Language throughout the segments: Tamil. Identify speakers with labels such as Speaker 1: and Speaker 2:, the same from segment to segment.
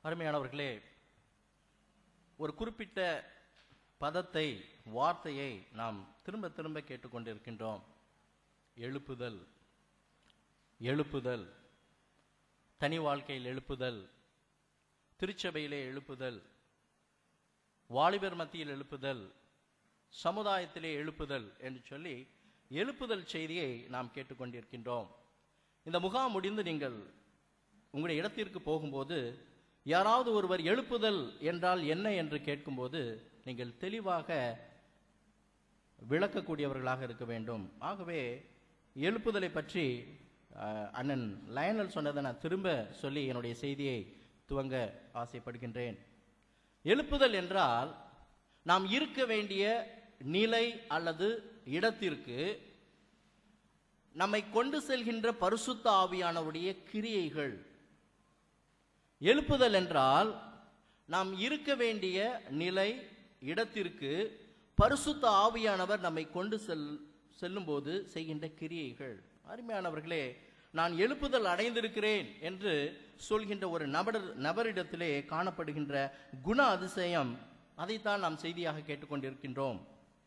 Speaker 1: அருமையானவர்களே ஒரு குறிப்பிட்ட பதத்தை வார்த்தையை நாம் திரும்ப திரும்ப கேட்டுக்கொண்டிருக்கின்றோம் எழுப்புதல் எழுப்புதல் தனி வாழ்க்கையில் எழுப்புதல் திருச்சபையிலே எழுப்புதல் வாலிபர் மத்தியில் எழுப்புதல் சமுதாயத்திலே எழுப்புதல் என்று சொல்லி எழுப்புதல் செய்தியை நாம் கேட்டுக்கொண்டிருக்கின்றோம் இந்த முகாம் முடிந்து நீங்கள் உங்களுடைய இடத்திற்கு போகும்போது யாராவது ஒருவர் எழுப்புதல் என்றால் என்ன என்று கேட்கும்போது நீங்கள் தெளிவாக விளக்கக்கூடியவர்களாக இருக்க வேண்டும் ஆகவே எழுப்புதலை பற்றி அஹ், அண்ணன் லயனல் சொன்னதை நான் திரும்ப சொல்லி என்னுடைய செய்தியை துவங்க ஆசைப்படுகின்றேன் எழுப்புதல் என்றால் நாம் இருக்க வேண்டிய நிலை அல்லது இடத்திற்கு நம்மை கொண்டு செல்கின்ற பரிசுத்த ஆவியானவருடைய கிரியைகள் எழுப்புதல் என்றால் நாம் இருக்க வேண்டிய நிலை இடத்திற்கு பரிசுத்த ஆவியானவர் நம்மை கொண்டு செல் செல்லும்போது செய்கின்ற கிரியைகள் அருமையானவர்களே நான் எழுப்புதல் அடைந்திருக்கிறேன் என்று சொல்கின்ற ஒரு நபர் நபரிடத்திலே காணப்படுகின்ற குண அதிசயம் அதைத்தான் நாம் செய்தியாக கேட்டுக்கொண்டிருக்கின்றோம்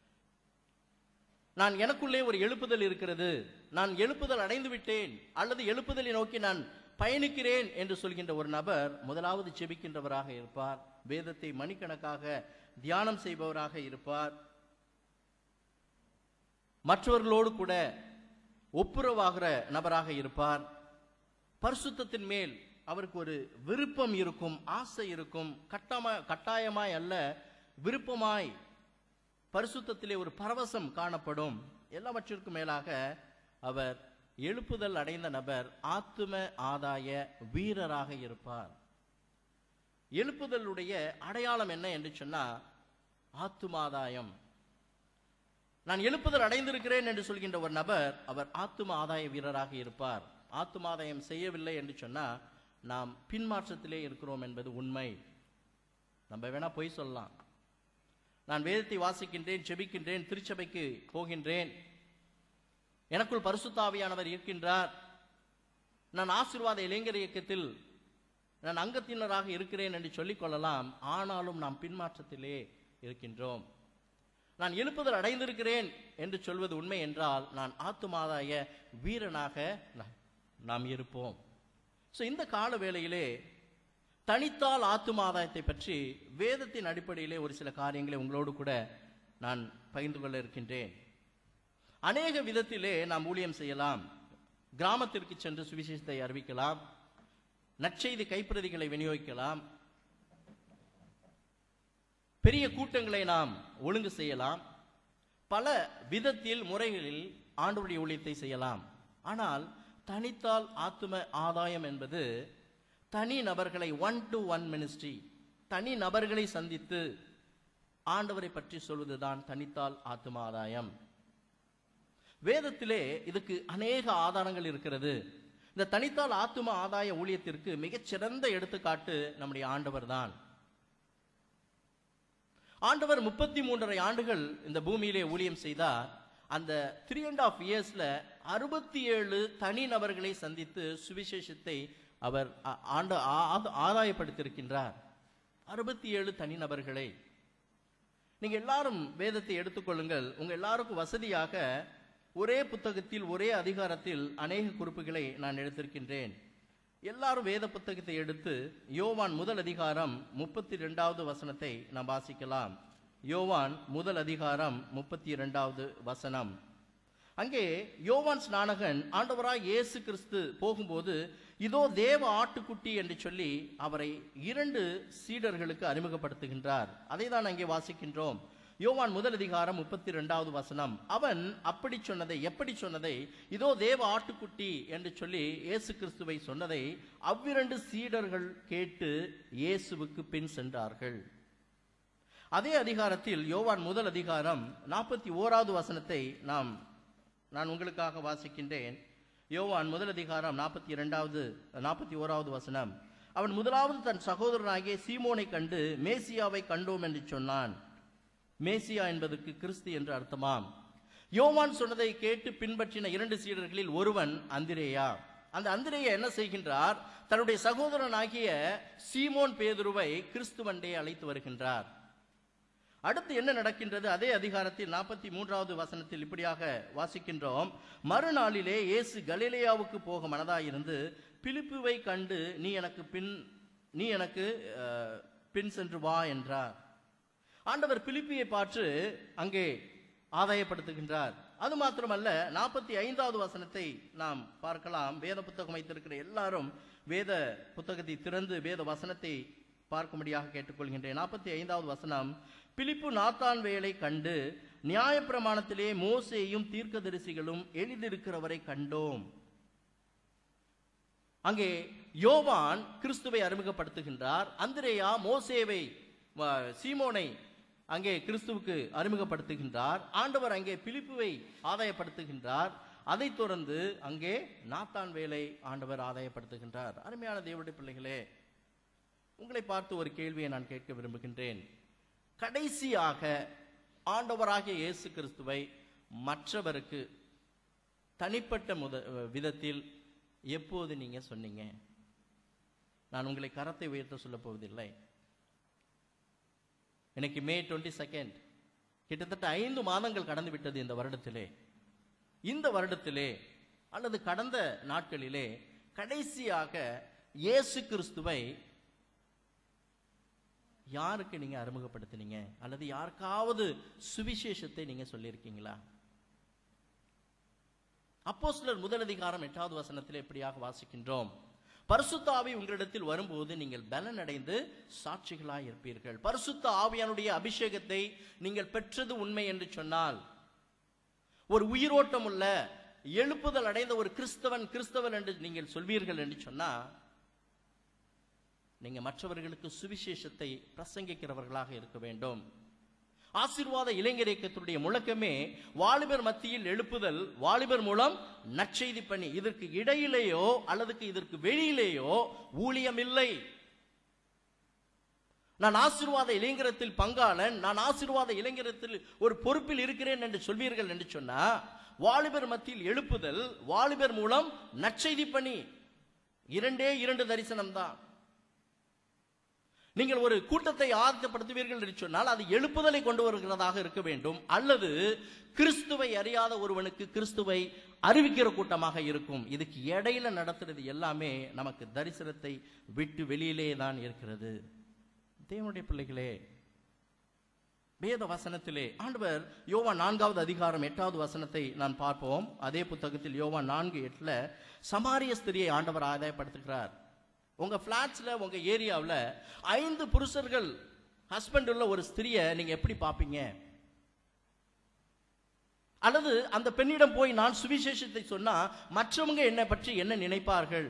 Speaker 1: நான் எனக்குள்ளே ஒரு எழுப்புதல் இருக்கிறது நான் எழுப்புதல் அடைந்து விட்டேன் அல்லது எழுப்புதலை நோக்கி நான் பயணிக்கிறேன் என்று சொல்கின்ற ஒரு நபர் முதலாவது செபிக்கின்றவராக இருப்பார் வேதத்தை மணிக்கணக்காக தியானம் செய்பவராக இருப்பார் மற்றவர்களோடு கூட ஒப்புரவாகிற நபராக இருப்பார் பரிசுத்தத்தின் மேல் அவருக்கு ஒரு விருப்பம் இருக்கும் ஆசை இருக்கும் கட்டமா கட்டாயமாய் அல்ல விருப்பமாய் பரிசுத்தத்திலே ஒரு பரவசம் காணப்படும் எல்லாவற்றிற்கும் மேலாக அவர் எழுப்புதல் அடைந்த நபர் ஆத்தும ஆதாய வீரராக இருப்பார் எழுப்புதலுடைய அடையாளம் என்ன என்று சொன்னா ஆத்துமாதாயம் நான் எழுப்புதல் அடைந்திருக்கிறேன் என்று சொல்கின்ற ஒரு நபர் அவர் ஆத்தும ஆதாய வீரராக இருப்பார் ஆத்துமாதாயம் செய்யவில்லை என்று சொன்னா நாம் பின்மாற்றத்திலே இருக்கிறோம் என்பது உண்மை நம்ம வேணா பொய் சொல்லலாம் நான் வேதத்தை வாசிக்கின்றேன் செபிக்கின்றேன் திருச்சபைக்கு போகின்றேன் எனக்குள் பரிசுத்தாவியானவர் இருக்கின்றார் நான் ஆசீர்வாத இளைஞர் இயக்கத்தில் நான் அங்கத்தினராக இருக்கிறேன் என்று சொல்லிக் கொள்ளலாம் ஆனாலும் நாம் பின்மாற்றத்திலே இருக்கின்றோம் நான் எழுப்புதல் அடைந்திருக்கிறேன் என்று சொல்வது உண்மை என்றால் நான் ஆத்துமாதாய வீரனாக நா- நாம் இருப்போம் ஸோ இந்த கால வேளையிலே தனித்தால் ஆத்துமாதாயத்தை பற்றி வேதத்தின் அடிப்படையிலே ஒரு சில காரியங்களை உங்களோடு கூட நான் பகிர்ந்து கொள்ள இருக்கின்றேன் அநேக விதத்திலே நாம் ஊழியம் செய்யலாம் கிராமத்திற்கு சென்று சுவிசேஷத்தை அறிவிக்கலாம் நற்செய்தி கைப்பிரதிகளை விநியோகிக்கலாம் பெரிய கூட்டங்களை நாம் ஒழுங்கு செய்யலாம் பல விதத்தில் முறைகளில் ஆண்டவருடைய ஊழியத்தை செய்யலாம் ஆனால் தனித்தால் ஆத்தும ஆதாயம் என்பது தனி நபர்களை ஒன் டு ஒன் மினிஸ்ட்ரி தனி நபர்களை சந்தித்து ஆண்டவரை பற்றி சொல்வதுதான் தனித்தால் ஆத்தும ஆதாயம் வேதத்திலே இதுக்கு அநேக ஆதாரங்கள் இருக்கிறது இந்த தனித்தால் ஆத்தும ஆதாய ஊழியத்திற்கு மிகச்சிறந்த எடுத்துக்காட்டு நம்முடைய ஆண்டவர் தான் ஆண்டவர் முப்பத்தி மூன்றரை ஆண்டுகள் இந்த பூமியிலே ஊழியம் செய்தார் அந்த த்ரீ அண்ட் ஆஃப் இயர்ஸ்ல அறுபத்தி ஏழு தனி நபர்களை சந்தித்து சுவிசேஷத்தை அவர் ஆ- ஆண்ட ஆ- ஆ- ஆதாயப்படுத்தியிருக்கின்றார் அறுபத்தி ஏழு தனி நபர்களை நீங்க எல்லாரும் வேதத்தை எடுத்துக்கொள்ளுங்கள் உங்க எல்லாருக்கும் வசதியாக ஒரே புத்தகத்தில் ஒரே அதிகாரத்தில் அநேக குறிப்புகளை நான் எடுத்திருக்கின்றேன் எல்லாரும் வேத புத்தகத்தை எடுத்து யோவான் முதல் அதிகாரம் முப்பத்தி ரெண்டாவது வசனத்தை நாம் வாசிக்கலாம் யோவான் முதல் அதிகாரம் முப்பத்தி இரண்டாவது வசனம் அங்கே யோவான் ஸ்நானகன் ஆண்டவராய் இயேசு கிறிஸ்து போகும்போது இதோ தேவ ஆட்டுக்குட்டி என்று சொல்லி அவரை இரண்டு சீடர்களுக்கு அறிமுகப்படுத்துகின்றார் அதை தான் அங்கே வாசிக்கின்றோம் யோவான் முதல் அதிகாரம் முப்பத்தி இரண்டாவது வசனம் அவன் அப்படி சொன்னதை எப்படி சொன்னதை இதோ தேவ ஆட்டுக்குட்டி என்று சொல்லி இயேசு கிறிஸ்துவை சொன்னதை அவ்விரண்டு சீடர்கள் கேட்டு இயேசுவுக்கு பின் சென்றார்கள் அதே அதிகாரத்தில் யோவான் முதல் அதிகாரம் நாற்பத்தி ஓராவது வசனத்தை நாம் நான் உங்களுக்காக வாசிக்கின்றேன் யோவான் முதல் அதிகாரம் நாற்பத்தி இரண்டாவது நாற்பத்தி ஓராவது வசனம் அவன் முதலாவது தன் சகோதரனாகிய சீமோனை கண்டு மேசியாவை கண்டோம் என்று சொன்னான் மேசியா என்பதற்கு கிறிஸ்து என்று அர்த்தமாம் யோவான் சொன்னதை கேட்டு பின்பற்றின இரண்டு சீடர்களில் ஒருவன் அந்திரேயா அந்த அந்திரேயா என்ன செய்கின்றார் தன்னுடைய சகோதரனாகிய சீமோன் பேதுருவை கிறிஸ்துவண்டே அழைத்து வருகின்றார் அடுத்து என்ன நடக்கின்றது அதே அதிகாரத்தில் நாற்பத்தி மூன்றாவது வசனத்தில் இப்படியாக வாசிக்கின்றோம் மறுநாளிலே இயேசு கலிலேயாவுக்கு போக மனதாயிருந்து பிலிப்புவை கண்டு நீ எனக்கு பின் நீ எனக்கு அஹ், பின் சென்று வா என்றார் ஆண்டவர் பிலிப்பியை பார்த்து அங்கே ஆதாயப்படுத்துகின்றார் அது மாத்திரமல்ல நாற்பத்தி ஐந்தாவது வசனத்தை நாம் பார்க்கலாம் வேத புத்தகம் வைத்திருக்கிற எல்லாரும் வேத புத்தகத்தை திறந்து வேத வசனத்தை பார்க்கும்படியாக கேட்டுக்கொள்கின்றேன் நாற்பத்தி ஐந்தாவது வசனம் பிலிப்பு நாத்தான் வேலை கண்டு நியாயப்பிரமாணத்திலே மோசேயும் தீர்க்கதரிசிகளும் எழுதியிருக்கிறவரை கண்டோம் அங்கே யோவான் கிறிஸ்துவை அறிமுகப்படுத்துகின்றார் அந்திரேயா மோசேவை வ- சீமோனை அங்கே கிறிஸ்துவுக்கு அறிமுகப்படுத்துகின்றார் ஆண்டவர் அங்கே பிலிப்புவை ஆதாயப்படுத்துகின்றார் அதைத் தொடர்ந்து அங்கே நாத்தான் வேலை ஆண்டவர் ஆதாயப்படுத்துகின்றார் அருமையான தேவனுடைய பிள்ளைகளே உங்களை பார்த்து ஒரு கேள்வியை நான் கேட்க விரும்புகின்றேன் கடைசியாக ஆண்டவராகிய இயேசு கிறிஸ்துவை மற்றவருக்கு தனிப்பட்ட முத விதத்தில் எப்போது நீங்க சொன்னீங்க நான் உங்களை கரத்தை உயர்த்த சொல்ல போவதில்லை இன்னைக்கு மே டுவெண்ட்டி செகண்ட் கிட்டத்தட்ட ஐந்து மாதங்கள் கடந்து விட்டது இந்த வருடத்திலே இந்த வருடத்திலே அல்லது கடந்த நாட்களிலே கடைசியாக இயேசு கிறிஸ்துவை யாருக்கு நீங்க அறிமுகப்படுத்தினீங்க அல்லது யாருக்காவது சுவிசேஷத்தை நீங்க சொல்லியிருக்கீங்களா அப்போஸ்தலர் முதல் அதிகாரம் எட்டாவது வசனத்தில் எப்படியாக வாசிக்கின்றோம் பரிசுத்த ஆவி உங்களிடத்தில் வரும்போது நீங்கள் பலன் அடைந்து சாட்சிகளாய் இருப்பீர்கள் பரிசுத்த ஆவியானுடைய அபிஷேகத்தை நீங்கள் பெற்றது உண்மை என்று சொன்னால் ஒரு உயிரோட்டம் உள்ள எழுப்புதல் அடைந்த ஒரு கிறிஸ்தவன் கிறிஸ்தவன் என்று நீங்கள் சொல்வீர்கள் என்று சொன்னா நீங்க மற்றவர்களுக்கு சுவிசேஷத்தை பிரசங்கிக்கிறவர்களாக இருக்க வேண்டும் ஆசீர்வாத இளைஞர் இயக்கத்தினுடைய முழக்கமே வாலிபர் மத்தியில் எழுப்புதல் வாலிபர் மூலம் நற்செய்தி பணி இதற்கு இடையிலேயோ அல்லதுக்கு இதற்கு வெளியிலேயோ ஊழியம் இல்லை நான் ஆசீர்வாத இளைஞரத்தில் பங்காளன் நான் ஆசீர்வாத இளைஞரத்தில் ஒரு பொறுப்பில் இருக்கிறேன் என்று சொல்வீர்கள் என்று சொன்னா வாலிபர் மத்தியில் எழுப்புதல் வாலிபர் மூலம் நற்செய்தி பணி இரண்டே இரண்டு தரிசனம் தான் நீங்கள் ஒரு கூட்டத்தை ஆயத்தப்படுத்துவீர்கள் என்று சொன்னால் அது எழுப்புதலை கொண்டு வருகிறதாக இருக்க வேண்டும் அல்லது கிறிஸ்துவை அறியாத ஒருவனுக்கு கிறிஸ்துவை அறிவிக்கிற கூட்டமாக இருக்கும் இதுக்கு இடையில நடத்துறது எல்லாமே நமக்கு தரிசனத்தை விட்டு வெளியிலே தான் இருக்கிறது தேவனுடைய பிள்ளைகளே வேத வசனத்திலே ஆண்டவர் யோவா நான்காவது அதிகாரம் எட்டாவது வசனத்தை நான் பார்ப்போம் அதே புத்தகத்தில் யோவா நான்கு எட்டுல சமாரிய ஸ்திரியை ஆண்டவர் ஆதாயப்படுத்துகிறார் உங்க பிளாட்ஸ்ல உங்க ஏரியாவுல ஐந்து புருஷர்கள் ஹஸ்பண்ட் உள்ள ஒரு ஸ்திரியை நீங்க எப்படி பார்ப்பீங்க அல்லது அந்த பெண்ணிடம் போய் நான் சுவிசேஷத்தை சொன்னா மற்றவங்க என்னை பற்றி என்ன நினைப்பார்கள்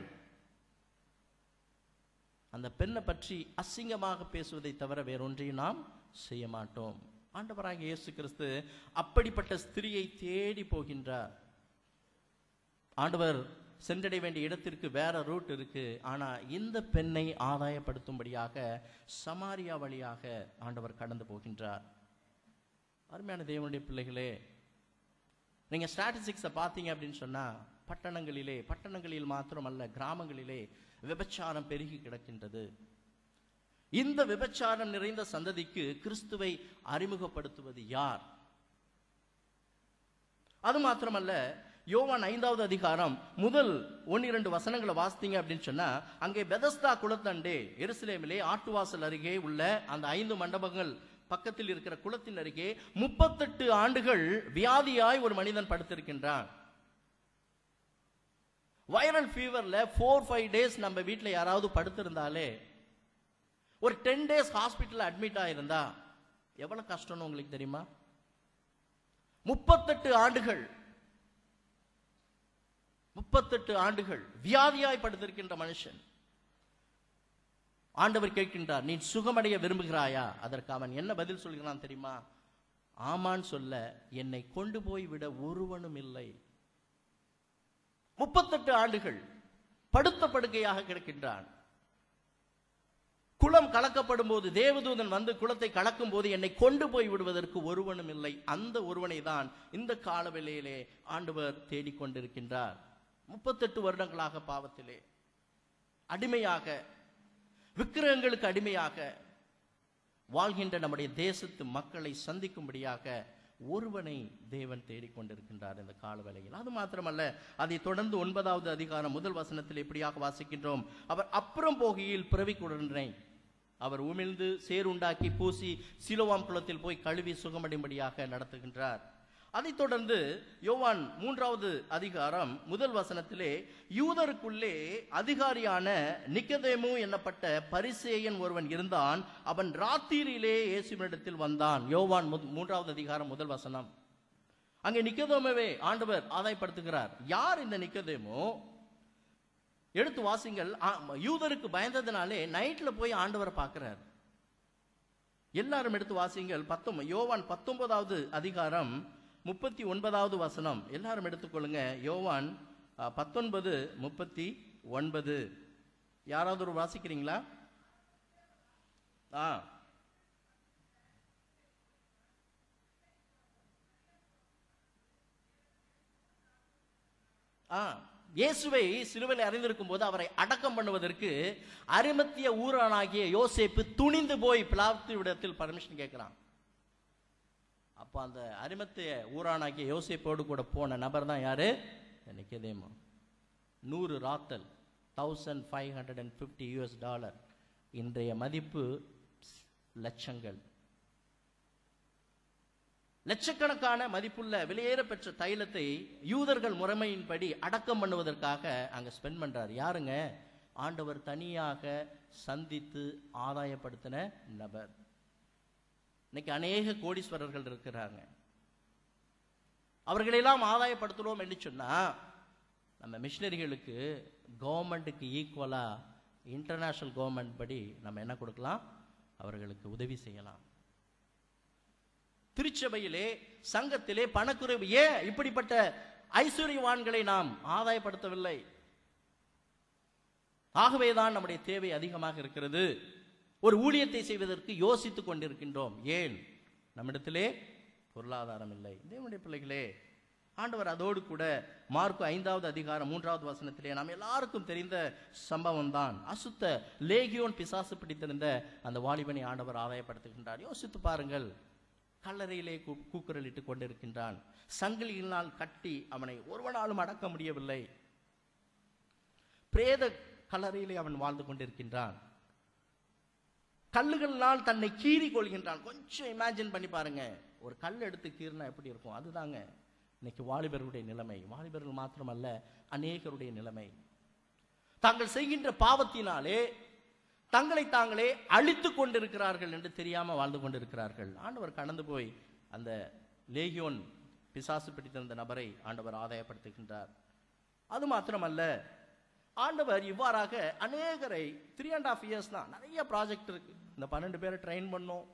Speaker 1: அந்த பெண்ணை பற்றி அசிங்கமாக பேசுவதை தவிர வேறொன்றையும் நாம் செய்ய மாட்டோம் ஆண்டவராகிய இயேசு கிறிஸ்து அப்படிப்பட்ட ஸ்திரியை தேடி போகின்றார் ஆண்டவர் சென்றடைய வேண்டிய இடத்திற்கு வேற ரூட் இருக்கு ஆனா இந்த பெண்ணை ஆதாயப்படுத்தும்படியாக சமாரியா வழியாக ஆண்டவர் கடந்து போகின்றார் அருமையான தேவனுடைய பிள்ளைகளே நீங்க ஸ்டாட்டிஸ்டிக்ஸை பார்த்தீங்க அப்படின்னு சொன்னா பட்டணங்களிலே பட்டணங்களில் மாத்திரமல்ல கிராமங்களிலே விபச்சாரம் பெருகி கிடக்கின்றது இந்த விபச்சாரம் நிறைந்த சந்ததிக்கு கிறிஸ்துவை அறிமுகப்படுத்துவது யார் அது மாத்திரமல்ல யோவான் ஐந்தாவது அதிகாரம் முதல் ஒன்னிரண்டு வசனங்களை வாசித்தீங்க அப்படின்னு சொன்னா அங்கே பெதஸ்தா குளத்தண்டே எருசலேமிலே ஆட்டுவாசல் அருகே உள்ள அந்த ஐந்து மண்டபங்கள் பக்கத்தில் இருக்கிற குளத்தின் அருகே முப்பத்தெட்டு ஆண்டுகள் வியாதியாய் ஒரு மனிதன் படுத்திருக்கின்றான் வைரல் ஃபீவர்ல ஃபோர் ஃபைவ் டேஸ் நம்ம வீட்டில் யாராவது படுத்திருந்தாலே ஒரு டென் டேஸ் ஹாஸ்பிட்டல் அட்மிட் ஆயிருந்தா எவ்வளவு கஷ்டம்னு உங்களுக்கு தெரியுமா முப்பத்தெட்டு ஆண்டுகள் முப்பத்தெட்டு ஆண்டுகள் வியாதியாய் படுத்திருக்கின்ற மனுஷன் ஆண்டவர் கேட்கின்றார் நீ சுகமடைய விரும்புகிறாயா அதற்கு அவன் என்ன பதில் சொல்கிறான் தெரியுமா ஆமான் சொல்ல என்னை கொண்டு போய் விட ஒருவனும் இல்லை முப்பத்தெட்டு ஆண்டுகள் படுத்த படுக்கையாக கிடக்கின்றான் குளம் கலக்கப்படும் போது தேவதூதன் வந்து குளத்தை கலக்கும் போது என்னை கொண்டு போய் விடுவதற்கு ஒருவனும் இல்லை அந்த ஒருவனை தான் இந்த காலவெளியிலே ஆண்டவர் தேடிக்கொண்டிருக்கின்றார் முப்பத்தெட்டு வருடங்களாக பாவத்திலே அடிமையாக விக்கிரகங்களுக்கு அடிமையாக வாழ்கின்ற நம்முடைய தேசத்து மக்களை சந்திக்கும்படியாக ஒருவனை தேவன் தேடிக்கொண்டிருக்கின்றார் இந்த காலவேளையில் அது மாத்திரமல்ல அதை தொடர்ந்து ஒன்பதாவது அதிகாரம் முதல் வசனத்தில் இப்படியாக வாசிக்கின்றோம் அவர் அப்புறம் போகையில் பிறவி குடனை அவர் உமிழ்ந்து சேருண்டாக்கி பூசி சிலுவாம் குளத்தில் போய் கழுவி சுகமடையும்படியாக நடத்துகின்றார் அதைத் தொடர்ந்து யோவான் மூன்றாவது அதிகாரம் முதல் வசனத்திலே யூதருக்குள்ளே அதிகாரியான நிக்கதேமு என்னப்பட்ட பரிசேயன் ஒருவன் இருந்தான் அவன் ராத்திரியிலே இயேசுவினிடத்தில் வந்தான் யோவான் முத்- மூன்றாவது அதிகாரம் முதல் வசனம் அங்கே நிக்கதேமுவே ஆண்டவர் ஆதாயப்படுத்துகிறார் யார் இந்த நிக்கதேமு எடுத்து வாசிங்கள் ஆ, யூதருக்கு பயந்ததுனாலே நைட்ல போய் ஆண்டவரை பார்க்கிறார் எல்லாரும் எடுத்து வாசிங்கள் பத்தொன்பது யோவான் பத்தொன்பதாவது அதிகாரம் முப்பத்தி ஒன்பதாவது வசனம் எல்லாரும் எடுத்துக்கொள்ளுங்க யோவான் ஆ, பத்தொன்பது முப்பத்தி ஒன்பது யாராவது ஒரு வாசிக்கிறீங்களா ஆ ஆ இயேசுவை சிலுவையில் அறிந்திருக்கும் போது அவரை அடக்கம் பண்ணுவதற்கு அரிமத்திய ஊரானாகிய யோசேப்பு துணிந்து போய் பிலாத்து விடத்தில் பர்மிஷன் கேட்கிறான் அப்போ அந்த அரிமத்திய ஊரானாகிய யோசேப்போடு கூட போன நபர் தான் யாரு நிக்கதேமு நூறு ராத்தல் thousand five hundred and fifty US dollar இன்றைய மதிப்பு லட்சங்கள் லட்சக்கணக்கான மதிப்புள்ள விலையேற பெற்ற தைலத்தை யூதர்கள் முறைமையின்படி அடக்கம் பண்ணுவதற்காக அங்க ஸ்பெண்ட் பண்றார் யாருங்க ஆண்டவர் தனியாக சந்தித்து ஆதாயப்படுத்தின நபர் இன்னைக்கு அநேக கோடீஸ்வரர்கள் இருக்கிறாங்க அவர்களெல்லாம் ஆதாயப்படுத்துறோம் என்று சொன்னா நம்ம மிஷினரிகளுக்கு கவர்மெண்ட்டுக்கு ஈக்குவலா இன்டர்நேஷனல் கவர்மெண்ட் படி நம்ம என்ன கொடுக்கலாம் அவர்களுக்கு உதவி செய்யலாம் திருச்சபையிலே சங்கத்திலே பணக்குறைவு ஏன் இப்படிப்பட்ட ஐஸ்வர்யவான்களை நாம் ஆதாயப்படுத்தவில்லை ஆகவேதான் நம்முடைய தேவை அதிகமாக இருக்கிறது ஒரு ஊழியத்தை செய்வதற்கு யோசித்துக் கொண்டிருக்கின்றோம் ஏன் நம்மிடத்திலே பொருளாதாரம் இல்லை தேவனுடைய பிள்ளைகளே ஆண்டவர் அதோடு கூட மார்க்கு ஐந்தாவது அதிகாரம் மூன்றாவது வசனத்திலே நாம் எல்லாருக்கும் தெரிந்த சம்பவம் தான் அசுத்த லேகியோன் பிசாசு பிடித்திருந்த அந்த வாலிபனை ஆண்டவர் ஆதாயப்படுத்துகின்றார் யோசித்து பாருங்கள் கல்லறையிலே கூ- கூக்குரலிட்டு கொண்டிருக்கின்றான் சங்கிலியினால் கட்டி அவனை ஒருவனாலும் அடக்க முடியவில்லை பிரேத கல்லறையிலே அவன் வாழ்ந்து கொண்டிருக்கின்றான் கல்லுகளினால் தன்னை கீறி கொள்கின்றான் கொஞ்சம் இமேஜின் பண்ணி பாருங்க ஒரு கல் எடுத்து கீறினா எப்படி இருக்கும் அதுதாங்க இன்னைக்கு வாலிபர்களுடைய நிலைமை வாலிபர்கள் மாத்திரமல்ல அநேகருடைய நிலைமை தாங்கள் செய்கின்ற பாவத்தினாலே தங்களை தாங்களே அழித்துக் கொண்டிருக்கிறார்கள் என்று தெரியாம வாழ்ந்து கொண்டிருக்கிறார்கள் ஆண்டவர் கடந்து போய் அந்த லேகியோன் பிசாசு பிடித்திருந்த நபரை ஆண்டவர் ஆதாயப்படுத்துகின்றார் அது மாத்திரமல்ல ஆண்டவர் இவ்வாறாக அநேகரை த்ரீ அண்ட் ஆஃப் இயர்ஸ் தான் நிறைய ப்ராஜெக்ட் இருக்கு இந்த பன்னெண்டு பேரை ட்ரெயின் பண்ணோம்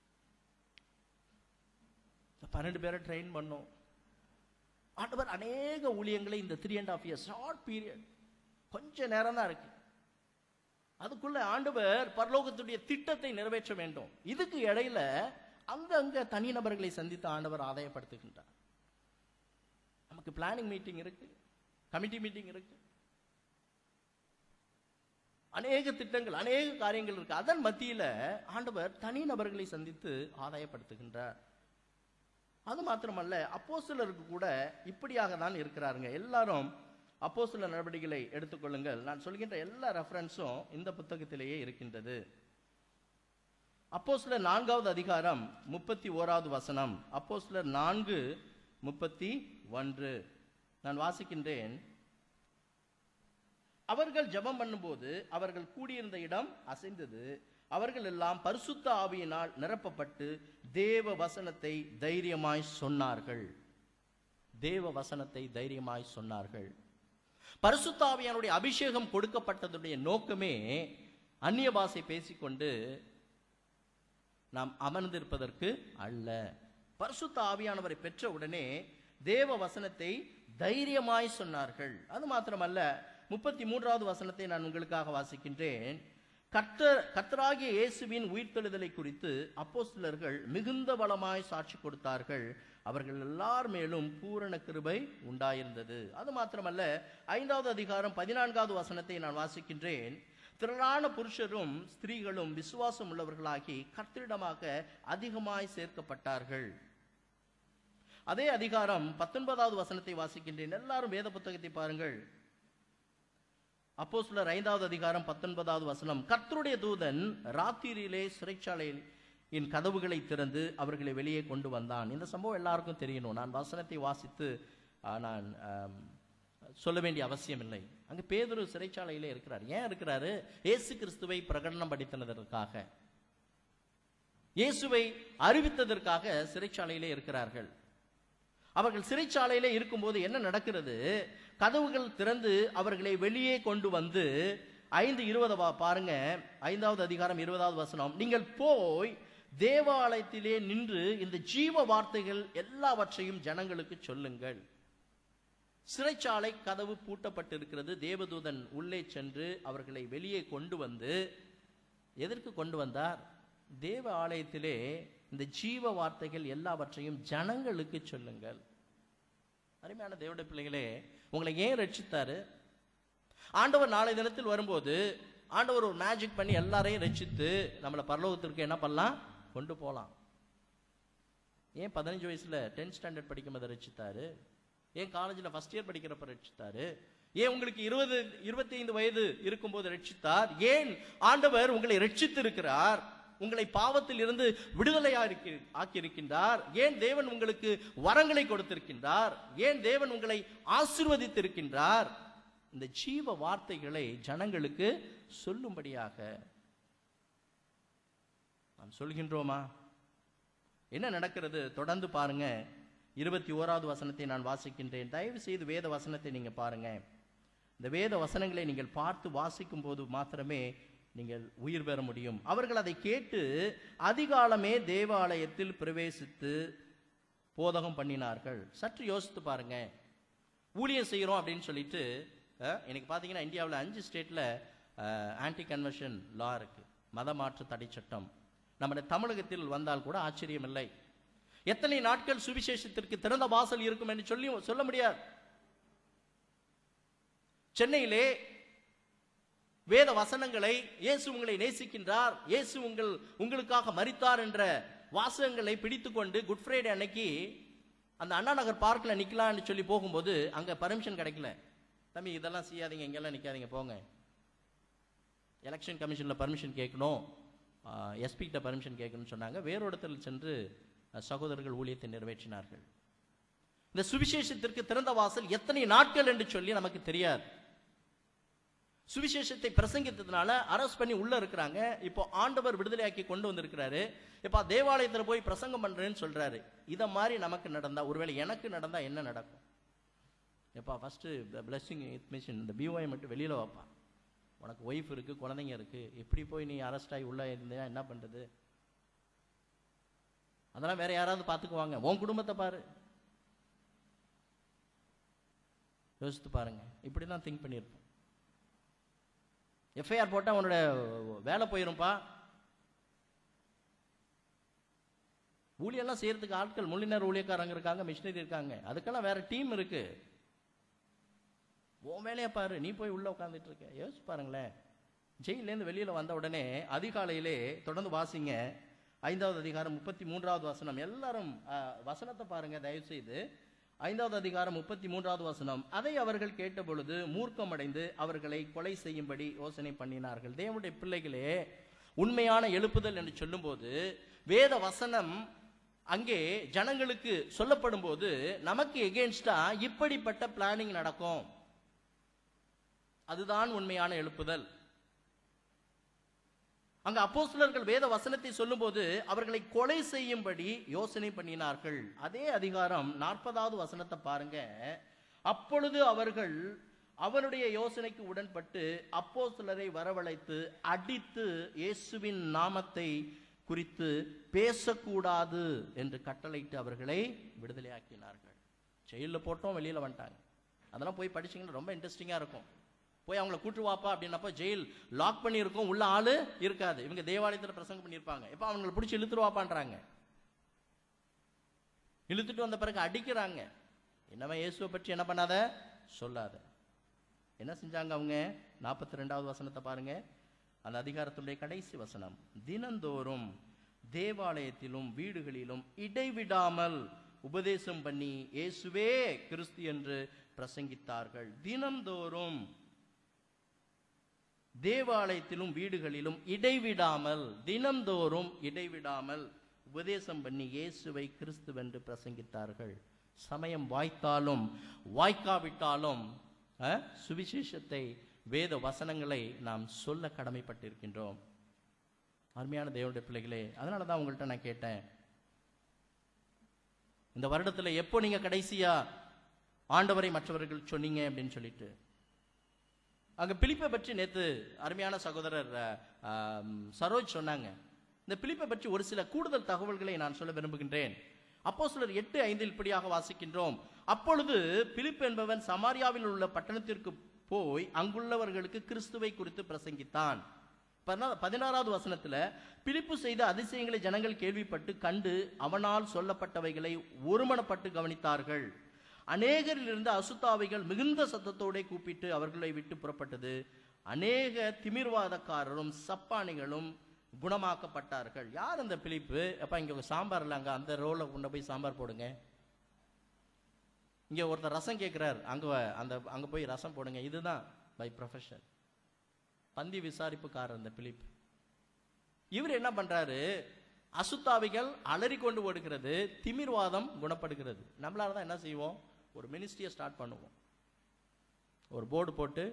Speaker 1: இந்த பன்னெண்டு பேரை ட்ரெயின் பண்ணோம் ஆண்டவர் அநேக ஊழியங்களை இந்த three and half years short period கொஞ்ச நேரம் தான் இருக்கு அதுக்குள்ள ஆண்டவர் பரலோகத்துடைய திட்டத்தை நிறைவேற்ற வேண்டும் இதுக்கு இடையில அங்கங்க தனிநபர்களை சந்தித்து ஆண்டவர் ஆதாயப்படுத்துகின்றார் நமக்கு பிளானிங் மீட்டிங் இருக்கு கமிட்டி மீட்டிங் இருக்கு அநேக திட்டங்கள் அநேக காரியங்கள் இருக்கு அதன் மத்தியில ஆண்டவர் தனிநபர்களை சந்தித்து ஆதாயப்படுத்துகின்றார் அது மாத்திரமல்ல அப்போஸ்தலருக்கு கூட இப்படியாக தான் இருக்கிறாருங்க எல்லாரும் அப்போஸ்தல நடவடிக்கைகளை எடுத்துக்கொள்ளுங்கள் நான் சொல்கின்ற எல்லா ரெஃபரன்ஸும் இந்த புத்தகத்திலேயே இருக்கின்றது அப்போஸ்தலர் நான்காவது அதிகாரம் முப்பத்தி ஓராவது வசனம் அப்போஸ்தலர் நான்கு முப்பத்தி ஒன்று நான் வாசிக்கின்றேன் அவர்கள் ஜெபம் பண்ணும்போது அவர்கள் கூடியிருந்த இடம் அசைந்தது அவர்கள் எல்லாம் பரிசுத்த ஆவியினால் நிரப்பப்பட்டு தேவ வசனத்தை தைரியமாய் சொன்னார்கள் தேவ வசனத்தை தைரியமாய் சொன்னார்கள் பரிசுத்த ஆவியானுடைய அபிஷேகம் கொடுக்கப்பட்டதுடைய நோக்கமே அந்நிய பாஷை பேசிக்கொண்டு நாம் அமர்ந்திருப்பதற்கு அல்ல பரிசுத்த ஆவியானவரை பெற்ற உடனே தேவ வசனத்தை தைரியமாய் சொன்னார்கள் அது மாத்திரமல்ல முப்பத்தி மூன்றாவது வசனத்தை நான் உங்களுக்காக வாசிக்கின்றேன் கர்த்தர் கர்த்தராகிய இயேசுவின் உயிர்த்தெழுதலை குறித்து அப்போஸ்தலர்கள் மிகுந்த பலமாய் சாட்சி கொடுத்தார்கள் அவர்கள் எல்லார் மேலும் பூரண கிருபை உண்டாயிருந்தது அது மாத்திரமல்ல ஐந்தாவது அதிகாரம் பதினான்காவது வசனத்தை நான் வாசிக்கின்றேன் திரளான புருஷரும் ஸ்திரீகளும் விசுவாசம் உள்ளவர்களாகி கர்த்தரிடமாக அதிகமாய் சேர்க்கப்பட்டார்கள் அதே அதிகாரம் பத்தொன்பதாவது வசனத்தை வாசிக்கின்றேன் எல்லாரும் வேத புத்தகத்தை பாருங்கள் அப்போ சிலர் ஐந்தாவது அதிகாரம் பத்தொன்பதாவது வசனம் கர்த்தருடைய தூதன் ராத்திரியிலே சிறைச்சாலையில் என் கதவுகளை திறந்து அவர்களை வெளியே கொண்டு வந்தான் இந்த சம்பவம் எல்லாருக்கும் தெரியணும் நான் வசனத்தை வாசித்து ஆ, நான் ஆம், சொல்ல வேண்டிய அவசியம் இல்லை அங்க பேதுரு சிறைச்சாலையிலே இருக்கிறார் ஏன் இருக்கிறாரு இயேசு கிறிஸ்துவை பிரகடனம் படித்தனதற்காக இயேசுவை அறிவித்ததற்காக சிறைச்சாலையிலே இருக்கிறார்கள் அவர்கள் சிறைச்சாலையிலே இருக்கும்போது என்ன நடக்கிறது கதவுகள் திறந்து அவர்களை வெளியே கொண்டு வந்து ஐந்து இருபது பா- பாருங்க ஐந்தாவது அதிகாரம் இருபதாவது வசனம் நீங்கள் போய் தேவாலயத்திலே நின்று இந்த ஜீவ வார்த்தைகள் எல்லாவற்றையும் ஜனங்களுக்கு சொல்லுங்கள் சிறைச்சாலை கதவு பூட்டப்பட்டிருக்கிறது தேவதூதன் உள்ளே சென்று அவர்களை வெளியே கொண்டு வந்து எதற்கு கொண்டு வந்தார் தேவ ஆலயத்திலே இந்த ஜீவ வார்த்தைகள் எல்லாவற்றையும் ஜனங்களுக்கு சொல்லுங்கள் அருமையான தேவடைய பிள்ளைகளே உங்களை ஏன் ரட்சித்தாரு ஆண்டவர் நாளை தினத்தில் வரும்போது ஆண்டவர் ஒரு மேஜிக் பண்ணி எல்லாரையும் ரட்சித்து நம்மளை பரலோகத்திற்கு என்ன பண்ணலாம் கொண்டு போகலாம் ஏன் பதினஞ்சு வயசுல டென்த் ஸ்டாண்டர்ட் படிக்கும்போது ரட்சித்தாரு ஏன் காலேஜில் ஃபர்ஸ்ட் இயர் படிக்கிறப்ப ரட்சித்தாரு ஏன் உங்களுக்கு இருபது இருபத்தி ஐந்து வயது இருக்கும்போது ரட்சித்தார் ஏன் ஆண்டவர் உங்களை ரட்சித்து இருக்கிறார் உங்களை பாவத்தில் இருந்து விடுதலை ஆக்கியிருக்கின்றார் ஏன் தேவன் உங்களுக்கு வரங்களை கொடுத்திருக்கின்றார் ஏன் தேவன் உங்களை ஆசிர்வதித்திருக்கின்றார் இந்த ஜீவ வார்த்தைகளை ஜனங்களுக்கு சொல்லும்படியாக நாம் சொல்கின்றோமா என்ன நடக்கிறது தொடர்ந்து பாருங்க இருபத்தி ஓராவது வசனத்தை நான் வாசிக்கின்றேன் தயவு செய்து வேத வசனத்தை நீங்க பாருங்க இந்த வேத வசனங்களை நீங்கள் பார்த்து வாசிக்கும் போது மாத்திரமே நீங்கள் உயிர் பெற முடியும் அவர்கள் அதை கேட்டு அதிகாலமே தேவாலயத்தில் பிரவேசித்து போதகம் பண்ணினார்கள் சற்று யோசித்து பாருங்க ஊழியம் செய்கிறோம் அப்படின்னு சொல்லிட்டு அஹ், இன்னைக்கு பார்த்தீங்கன்னா இந்தியாவில் அஞ்சு ஸ்டேட்டில் ஆன்டி கன்வர்ஷன் லா இருக்கு மத மாற்று தடை சட்டம் நம்முடைய தமிழகத்தில் வந்தால் கூட ஆச்சரியம் இல்லை எத்தனை நாட்கள் சுவிசேஷத்திற்கு திறந்த வாசல் இருக்கும் என்று சொல்லி சொல்ல முடியாது சென்னையிலே வேத வசனங்களை இயேசு உங்களை நேசிக்கின்றார் இயேசு உங்கள் உங்களுக்காக மரித்தார் என்ற வாசகங்களை பிடித்துக்கொண்டு குட் ஃப்ரைடே அன்னைக்கு அந்த அண்ணா நகர் பார்க்கில் நிக்கலாம்னு சொல்லி போகும்போது அங்க பர்மிஷன் கிடைக்கல தம்பி இதெல்லாம் செய்யாதீங்க இங்கெல்லாம் நிக்காதீங்க போங்க எலெக்ஷன் கமிஷன்ல பர்மிஷன் கேட்கணும் எஸ்பி கிட்ட பர்மிஷன் கேட்கணும்னு சொன்னாங்க வேறு இடத்தில் சென்று அஹ், சகோதரர்கள் ஊழியத்தை நிறைவேற்றினார்கள் இந்த சுவிசேஷத்திற்கு திறந்த வாசல் எத்தனை நாட்கள் என்று சொல்லி நமக்கு தெரியாது சுவிசேஷத்தை பிரசங்கித்ததுனால அரெஸ்ட் பண்ணி உள்ள இருக்கிறாங்க இப்போ ஆண்டவர் விடுதலையாக்கி கொண்டு வந்திருக்கிறாரு இப்போ தேவாலயத்துல போய் பிரசங்கம் பண்றேன்னு சொல்றாரு இத மாதிரி நமக்கு நடந்தா ஒருவேளை எனக்கு நடந்தா என்ன நடக்கும் எப்பா ஃபர்ஸ்ட் பிளஸ்ஸிங் மிஷின் இந்த பிஓஐ மட்டும் வெளியில வைப்பா உனக்கு ஒய்ஃப் இருக்கு குழந்தைங்க இருக்கு எப்படி போய் நீ அரெஸ்ட் ஆகி உள்ள இருந்தீங்கன்னா என்ன பண்றது அதெல்லாம் வேற யாராவது பார்த்துக்குவாங்க உன் குடும்பத்தை பாரு யோசித்து பாருங்க இப்படி தான் திங்க் பண்ணியிருப்போம் எஃப்ஐஆர் போட்டால் உன்னோட வேலை போயிரும்பா ஊழியெல்லாம் செய்யறதுக்கு ஆட்கள் முள்ளினர் ஊழியக்காரங்க இருக்காங்க மிஷினரி இருக்காங்க அதுக்கெல்லாம் வேற டீம் இருக்கு உன் வேலையை பாரு நீ போய் உள்ள உட்காந்துட்டு இருக்க யோசிச்சு பாருங்களேன் ஜெயிலேருந்து வெளியில வந்த உடனே அதிகாலையிலே தொடர்ந்து வாசிங்க ஐந்தாவது அதிகாரம் முப்பத்தி மூன்றாவது வசனம் எல்லாரும் அஹ், வசனத்தை பாருங்க தயவு செய்து ஐந்தாவது அதிகாரம் முப்பத்தி மூன்றாவது வசனம் அதை அவர்கள் கேட்ட பொழுது மூர்க்கமடைந்து அவர்களை கொலை செய்யும்படி யோசனை பண்ணினார்கள் தேவனுடைய பிள்ளைகளே உண்மையான எழுப்புதல் என்று சொல்லும்போது வேத வசனம் அங்கே ஜனங்களுக்கு சொல்லப்படும் போது நமக்கு எகேன்ஸ்டா இப்படிப்பட்ட பிளானிங் நடக்கும் அதுதான் உண்மையான எழுப்புதல் அங்க அப்போஸ்தலர்கள் வேத வசனத்தை சொல்லும்போது அவர்களை கொலை செய்யும்படி யோசனை பண்ணினார்கள் அதே அதிகாரம் நாற்பதாவது வசனத்தை பாருங்க அப்பொழுது அவர்கள் அவனுடைய யோசனைக்கு உடன்பட்டு அப்போஸ்தலரை வரவழைத்து அடித்து இயேசுவின் நாமத்தை குறித்து பேசக்கூடாது என்று கட்டளையிட்டு அவர்களை விடுதலையாக்கினார்கள் ஜெயிலில் போட்டோம் வெளியில வந்துட்டாங்க அதெல்லாம் போய் படிச்சீங்கன்னா ரொம்ப இன்ட்ரெஸ்டிங்கா இருக்கும் போய் அவங்கள கூட்டு வாப்பா அப்படின்னப்போ ஜெயில் லாக் பண்ணி இருக்கும் உள்ள ஆளு இருக்காது இவங்க தேவாலயத்துல பிரசங்கம் பண்ணியிருப்பாங்க எப்ப அவங்களை பிடிச்சி இழுத்துட்டு வாப்பான்றாங்க இழுத்துட்டு வந்த பிறகு அடிக்கிறாங்க என்னவன் இயேசுவை பற்றி என்ன பண்ணாத சொல்லாத என்ன செஞ்சாங்க அவங்க நாற்பத்தி ரெண்டாவது வசனத்தை பாருங்க அந்த அதிகாரத்துடைய கடைசி வசனம் தினந்தோறும் தேவாலயத்திலும் வீடுகளிலும் இடைவிடாமல் உபதேசம் பண்ணி இயேசுவே கிறிஸ்து என்று பிரசங்கித்தார்கள் தினந்தோறும் தேவாலயத்திலும் வீடுகளிலும் இடைவிடாமல் தினந்தோறும் இடைவிடாமல் உபதேசம் பண்ணி இயேசுவை கிறிஸ்துவென்று பிரசங்கித்தார்கள் சமயம் வாய்த்தாலும் வாய்க்காவிட்டாலும் அஹ், சுவிசேஷத்தை வேத வசனங்களை நாம் சொல்ல கடமைப்பட்டிருக்கின்றோம் அருமையான தேவனுடைய பிள்ளைகளே அதனால தான் உங்கள்கிட்ட நான் கேட்டேன் இந்த வருடத்துல எப்போ நீங்க கடைசியா ஆண்டவரை மற்றவர்கள் சொன்னீங்க அப்படின்னு சொல்லிட்டு அங்க பிலிப்பை பற்றி நேத்து அருமையான சகோதரர் அஹ், ஆம், சரோஜ் சொன்னாங்க இந்த பிலிப்பை பற்றி ஒரு சில கூடுதல் தகவல்களை நான் சொல்ல விரும்புகின்றேன் அப்போ சிலர் எட்டு ஐந்தில் இப்படியாக வாசிக்கின்றோம் அப்பொழுது பிலிப் என்பவன் சமாரியாவில் உள்ள பட்டணத்திற்கு போய் அங்குள்ளவர்களுக்கு கிறிஸ்துவை குறித்து பிரசங்கித்தான் பதினா- பதினாறாவது வசனத்துல பிலிப்பு செய்த அதிசயங்களை ஜனங்கள் கேள்விப்பட்டு கண்டு அவனால் சொல்லப்பட்டவைகளை ஒருமனப்பட்டு கவனித்தார்கள் அநேகரிலிருந்து அசுத்தாவைகள் மிகுந்த சத்தத்தோடே கூப்பிட்டு அவர்களை விட்டு புறப்பட்டது அநேக திமிர்வாதக்காரரும் சப்பானிகளும் குணமாக்கப்பட்டார்கள் யார் அந்த பிலிப்பு அப்ப இங்க ஒரு சாம்பார் இல்ல அங்க அந்த ரோல கொண்டு போய் சாம்பார் போடுங்க இங்க ஒருத்தர் ரசம் கேட்கிறார் அங்க அந்த அங்க போய் ரசம் போடுங்க இதுதான் பை ப்ரொஃபஷன் பந்தி விசாரிப்புக்காரர் இந்த பிலிப் இவர் என்ன பண்றாரு அசுத்தாவிகள் அலறி கொண்டு ஓடுகிறது திமிர்வாதம் குணப்படுகிறது நம்மளால தான் என்ன செய்வோம் ஒரு மினிஸ்ட்ரியை ஸ்டார்ட் பண்ணுவோம் ஒரு போர்டு போட்டு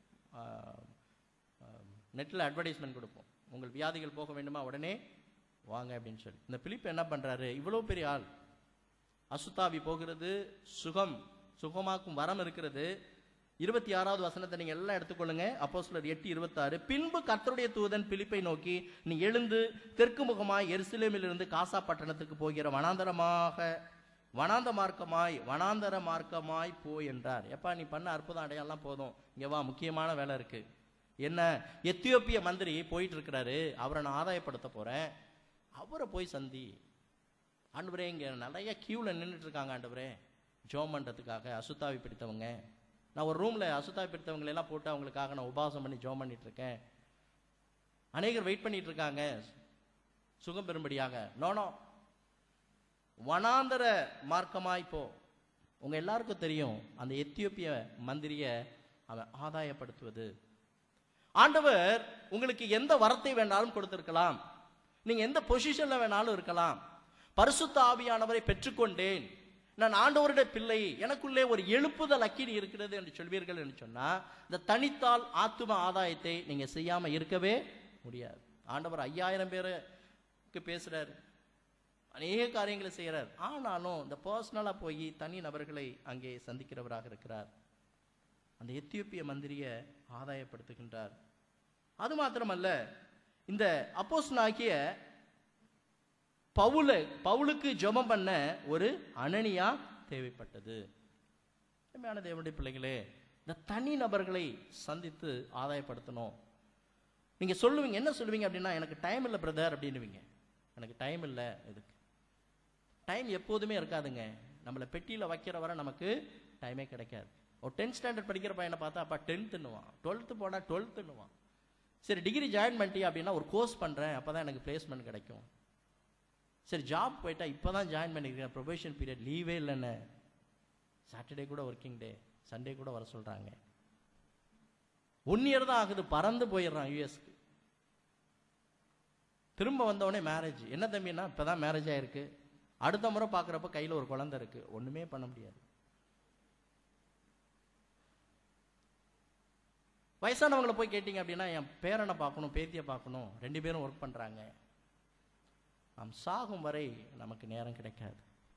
Speaker 1: நெட்டில் அட்வர்டைஸ்மெண்ட் கொடுப்போம் உங்கள் வியாதிகள் போக வேண்டுமா உடனே வாங்க அப்படின்னு சொல்லி இந்த பிலிப் என்ன பண்றாரு இவ்வளோ பெரிய ஆள் அசுத்தாவி போகிறது சுகம் சுகமாக்கும் வரம் இருக்கிறது இருபத்தி ஆறாவது வசனத்தை நீங்க எல்லாம் எடுத்துக்கொள்ளுங்க அப்போஸ்தலர் எட்டு இருபத்தாறு பின்பு கர்த்தருடைய தூதன் பிலிப்பை நோக்கி நீ எழுந்து தெற்கு முகமாய் எருசலேமிலிருந்து காசா பட்டணத்துக்கு போகிற வனாந்தரமாக வனாந்த மார்க்கமாய் வனாந்தர மார்க்கமாய் போ என்றார் எப்பா நீ பண்ண அற்புதம் அடையாளம் போதும் இங்க வா முக்கியமான வேலை இருக்கு என்ன எத்தியோப்பிய மந்திரி போயிட்டு இருக்கிறாரு அவரை நான் ஆதாயப்படுத்த போறேன் அவரை போய் சந்தி ஆண்டவரே இங்க நிறைய கியூல நின்றுட்டு இருக்காங்க ஆண்டவரே ஜோம் பண்றதுக்காக அசுத்தாவி பிடித்தவங்க நான் ஒரு ரூம்ல அசுத்தாவி பிடித்தவங்களை எல்லாம் போட்டு அவங்களுக்காக நான் உபவாசம் பண்ணி ஜோம் பண்ணிட்டு இருக்கேன் அநேகர் வெயிட் பண்ணிட்டு இருக்காங்க சுகம் பெறும்படியாக நோனோ வனாந்தர மார்க்கமாய் போ உங்க எல்லாருக்கும் தெரியும் அந்த எத்தியோப்பிய மந்திரிய அவன் ஆதாயப்படுத்துவது ஆண்டவர் உங்களுக்கு எந்த வரத்தை வேணாலும் கொடுத்திருக்கலாம் நீங்க எந்த பொசிஷன்ல வேணாலும் இருக்கலாம் பரிசுத்த ஆவியானவரை பெற்றுக்கொண்டேன் நான் ஆண்டவருடைய பிள்ளை எனக்குள்ளே ஒரு எழுப்புதல் அக்கினி இருக்கிறது என்று சொல்வீர்கள் என்று சொன்னா இந்த தனித்தால் ஆத்தும ஆதாயத்தை நீங்க செய்யாம இருக்கவே முடியாது ஆண்டவர் ஐயாயிரம் பேருக்கு பேசுறாரு அநேக காரியங்களை செய்கிறார் ஆனாலும் இந்த பர்சனலா போய் தனி நபர்களை அங்கே சந்திக்கிறவராக இருக்கிறார் அந்த எத்தியோப்பிய மந்திரிய ஆதாயப்படுத்துகின்றார் அது மாத்திரமல்ல இந்த அப்போஸ்தலனாகிய பவுல பவுலுக்கு ஜெபம் பண்ண ஒரு அனனியா தேவைப்பட்டது உண்மையான தேவனுடைய பிள்ளைகளே இந்த தனி நபர்களை சந்தித்து ஆதாயப்படுத்தணும் நீங்க சொல்லுவீங்க என்ன சொல்லுவீங்க அப்படின்னா எனக்கு டைம் இல்லை பிரதர் அப்படின்னுவீங்க எனக்கு டைம் இல்லை இதுக்கு டைம் எப்போதுமே இருக்காதுங்க நம்மளை பெட்டியில் வைக்கிற வரை நமக்கு டைமே கிடைக்காது ஒரு டென்த் ஸ்டாண்டர்ட் படிக்கிற பையனை பார்த்தா அப்பா டென்த்துன்னுவான் டுவெல்த்து போனால் டுவெல்த்துன்னுவான் சரி டிகிரி ஜாயின் பண்ணிட்டியா அப்படின்னா ஒரு கோர்ஸ் பண்ணுறேன் அப்போ தான் எனக்கு பிளேஸ்மெண்ட் கிடைக்கும் சரி ஜாப் போயிட்டா இப்போ தான் ஜாயின் பண்ணியிருக்கேன் ப்ரொபேஷன் பீரியட் லீவே இல்லைன்னு சாட்டர்டே கூட ஒர்க்கிங் டே சண்டே கூட வர சொல்கிறாங்க ஒன் இயர் தான் ஆகுது பறந்து போயிடுறான் யூஎஸ்க்கு திரும்ப வந்தவொடனே மேரேஜ் என்ன தம்பின்னா இப்போ தான் மேரேஜ் ஆயிருக்கு அடுத்த முறை பார்க்குறப்ப கையில் ஒரு குழந்தை இருக்கு ஒன்றுமே பண்ண முடியாது வயசானவங்களை போய் கேட்டிங்க அப்படின்னா என் பேரனை பார்க்கணும் பேத்தியை பார்க்கணும் ரெண்டு பேரும் ஒர்க் பண்ணுறாங்க நாம் சாகும் வரை நமக்கு நேரம் கிடைக்காது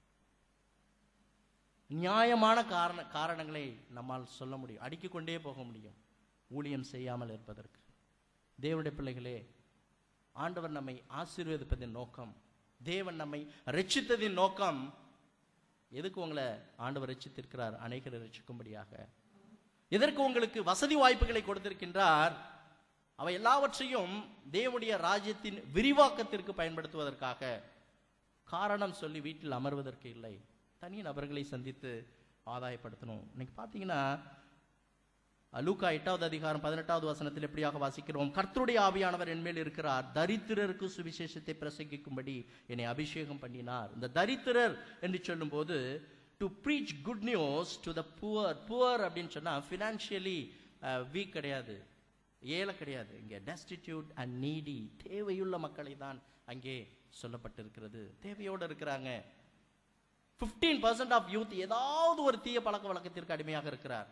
Speaker 1: நியாயமான காரண காரணங்களை நம்மால் சொல்ல முடியும் அடுக்கிக் கொண்டே போக முடியும் ஊழியம் செய்யாமல் இருப்பதற்கு தேவனுடைய பிள்ளைகளே ஆண்டவர் நம்மை ஆசீர்வதிப்பதின் நோக்கம் தேவன் நம்மை ரட்சித்ததின் நோக்கம் எதுக்கு உங்களை ஆண்டவர் ரட்சித்திருக்கிறார் அநேகரை ரட்சிக்கும்படியாக எதற்கு உங்களுக்கு வசதி வாய்ப்புகளை கொடுத்திருக்கின்றார் அவை எல்லாவற்றையும் தேவனுடைய ராஜ்யத்தின் விரிவாக்கத்திற்கு பயன்படுத்துவதற்காக காரணம் சொல்லி வீட்டில் அமர்வதற்கு இல்லை தனி நபர்களை சந்தித்து ஆதாயப்படுத்தணும் இன்னைக்கு பார்த்தீங்கன்னா லூக்கா எட்டாவது அதிகாரம் பதினெட்டாவது வசனத்தில் எப்படியாக வாசிக்கிறோம் கர்த்தருடைய ஆவியானவர் என்மேல் இருக்கிறார் தரித்திரருக்கு சுவிசேஷத்தை பிரசங்கிக்கும்படி என்னை அபிஷேகம் பண்ணினார் இந்த தரித்திரர் என்று சொல்லும்போது to preach good news to the poor poor அப்படின்னு சொன்னா ஃபினான்ஷியலி வீக் கிடையாது ஏழை கிடையாது இங்கே டெஸ்டிடியூட் அண்ட் நீடி தேவையுள்ள மக்களை தான் அங்கே சொல்லப்பட்டிருக்கிறது தேவையோடு இருக்கிறாங்க 15% பர்சன்ட் ஆஃப் யூத் ஏதாவது ஒரு தீய பழக்க வழக்கத்திற்கு அடிமையாக இருக்கிறார்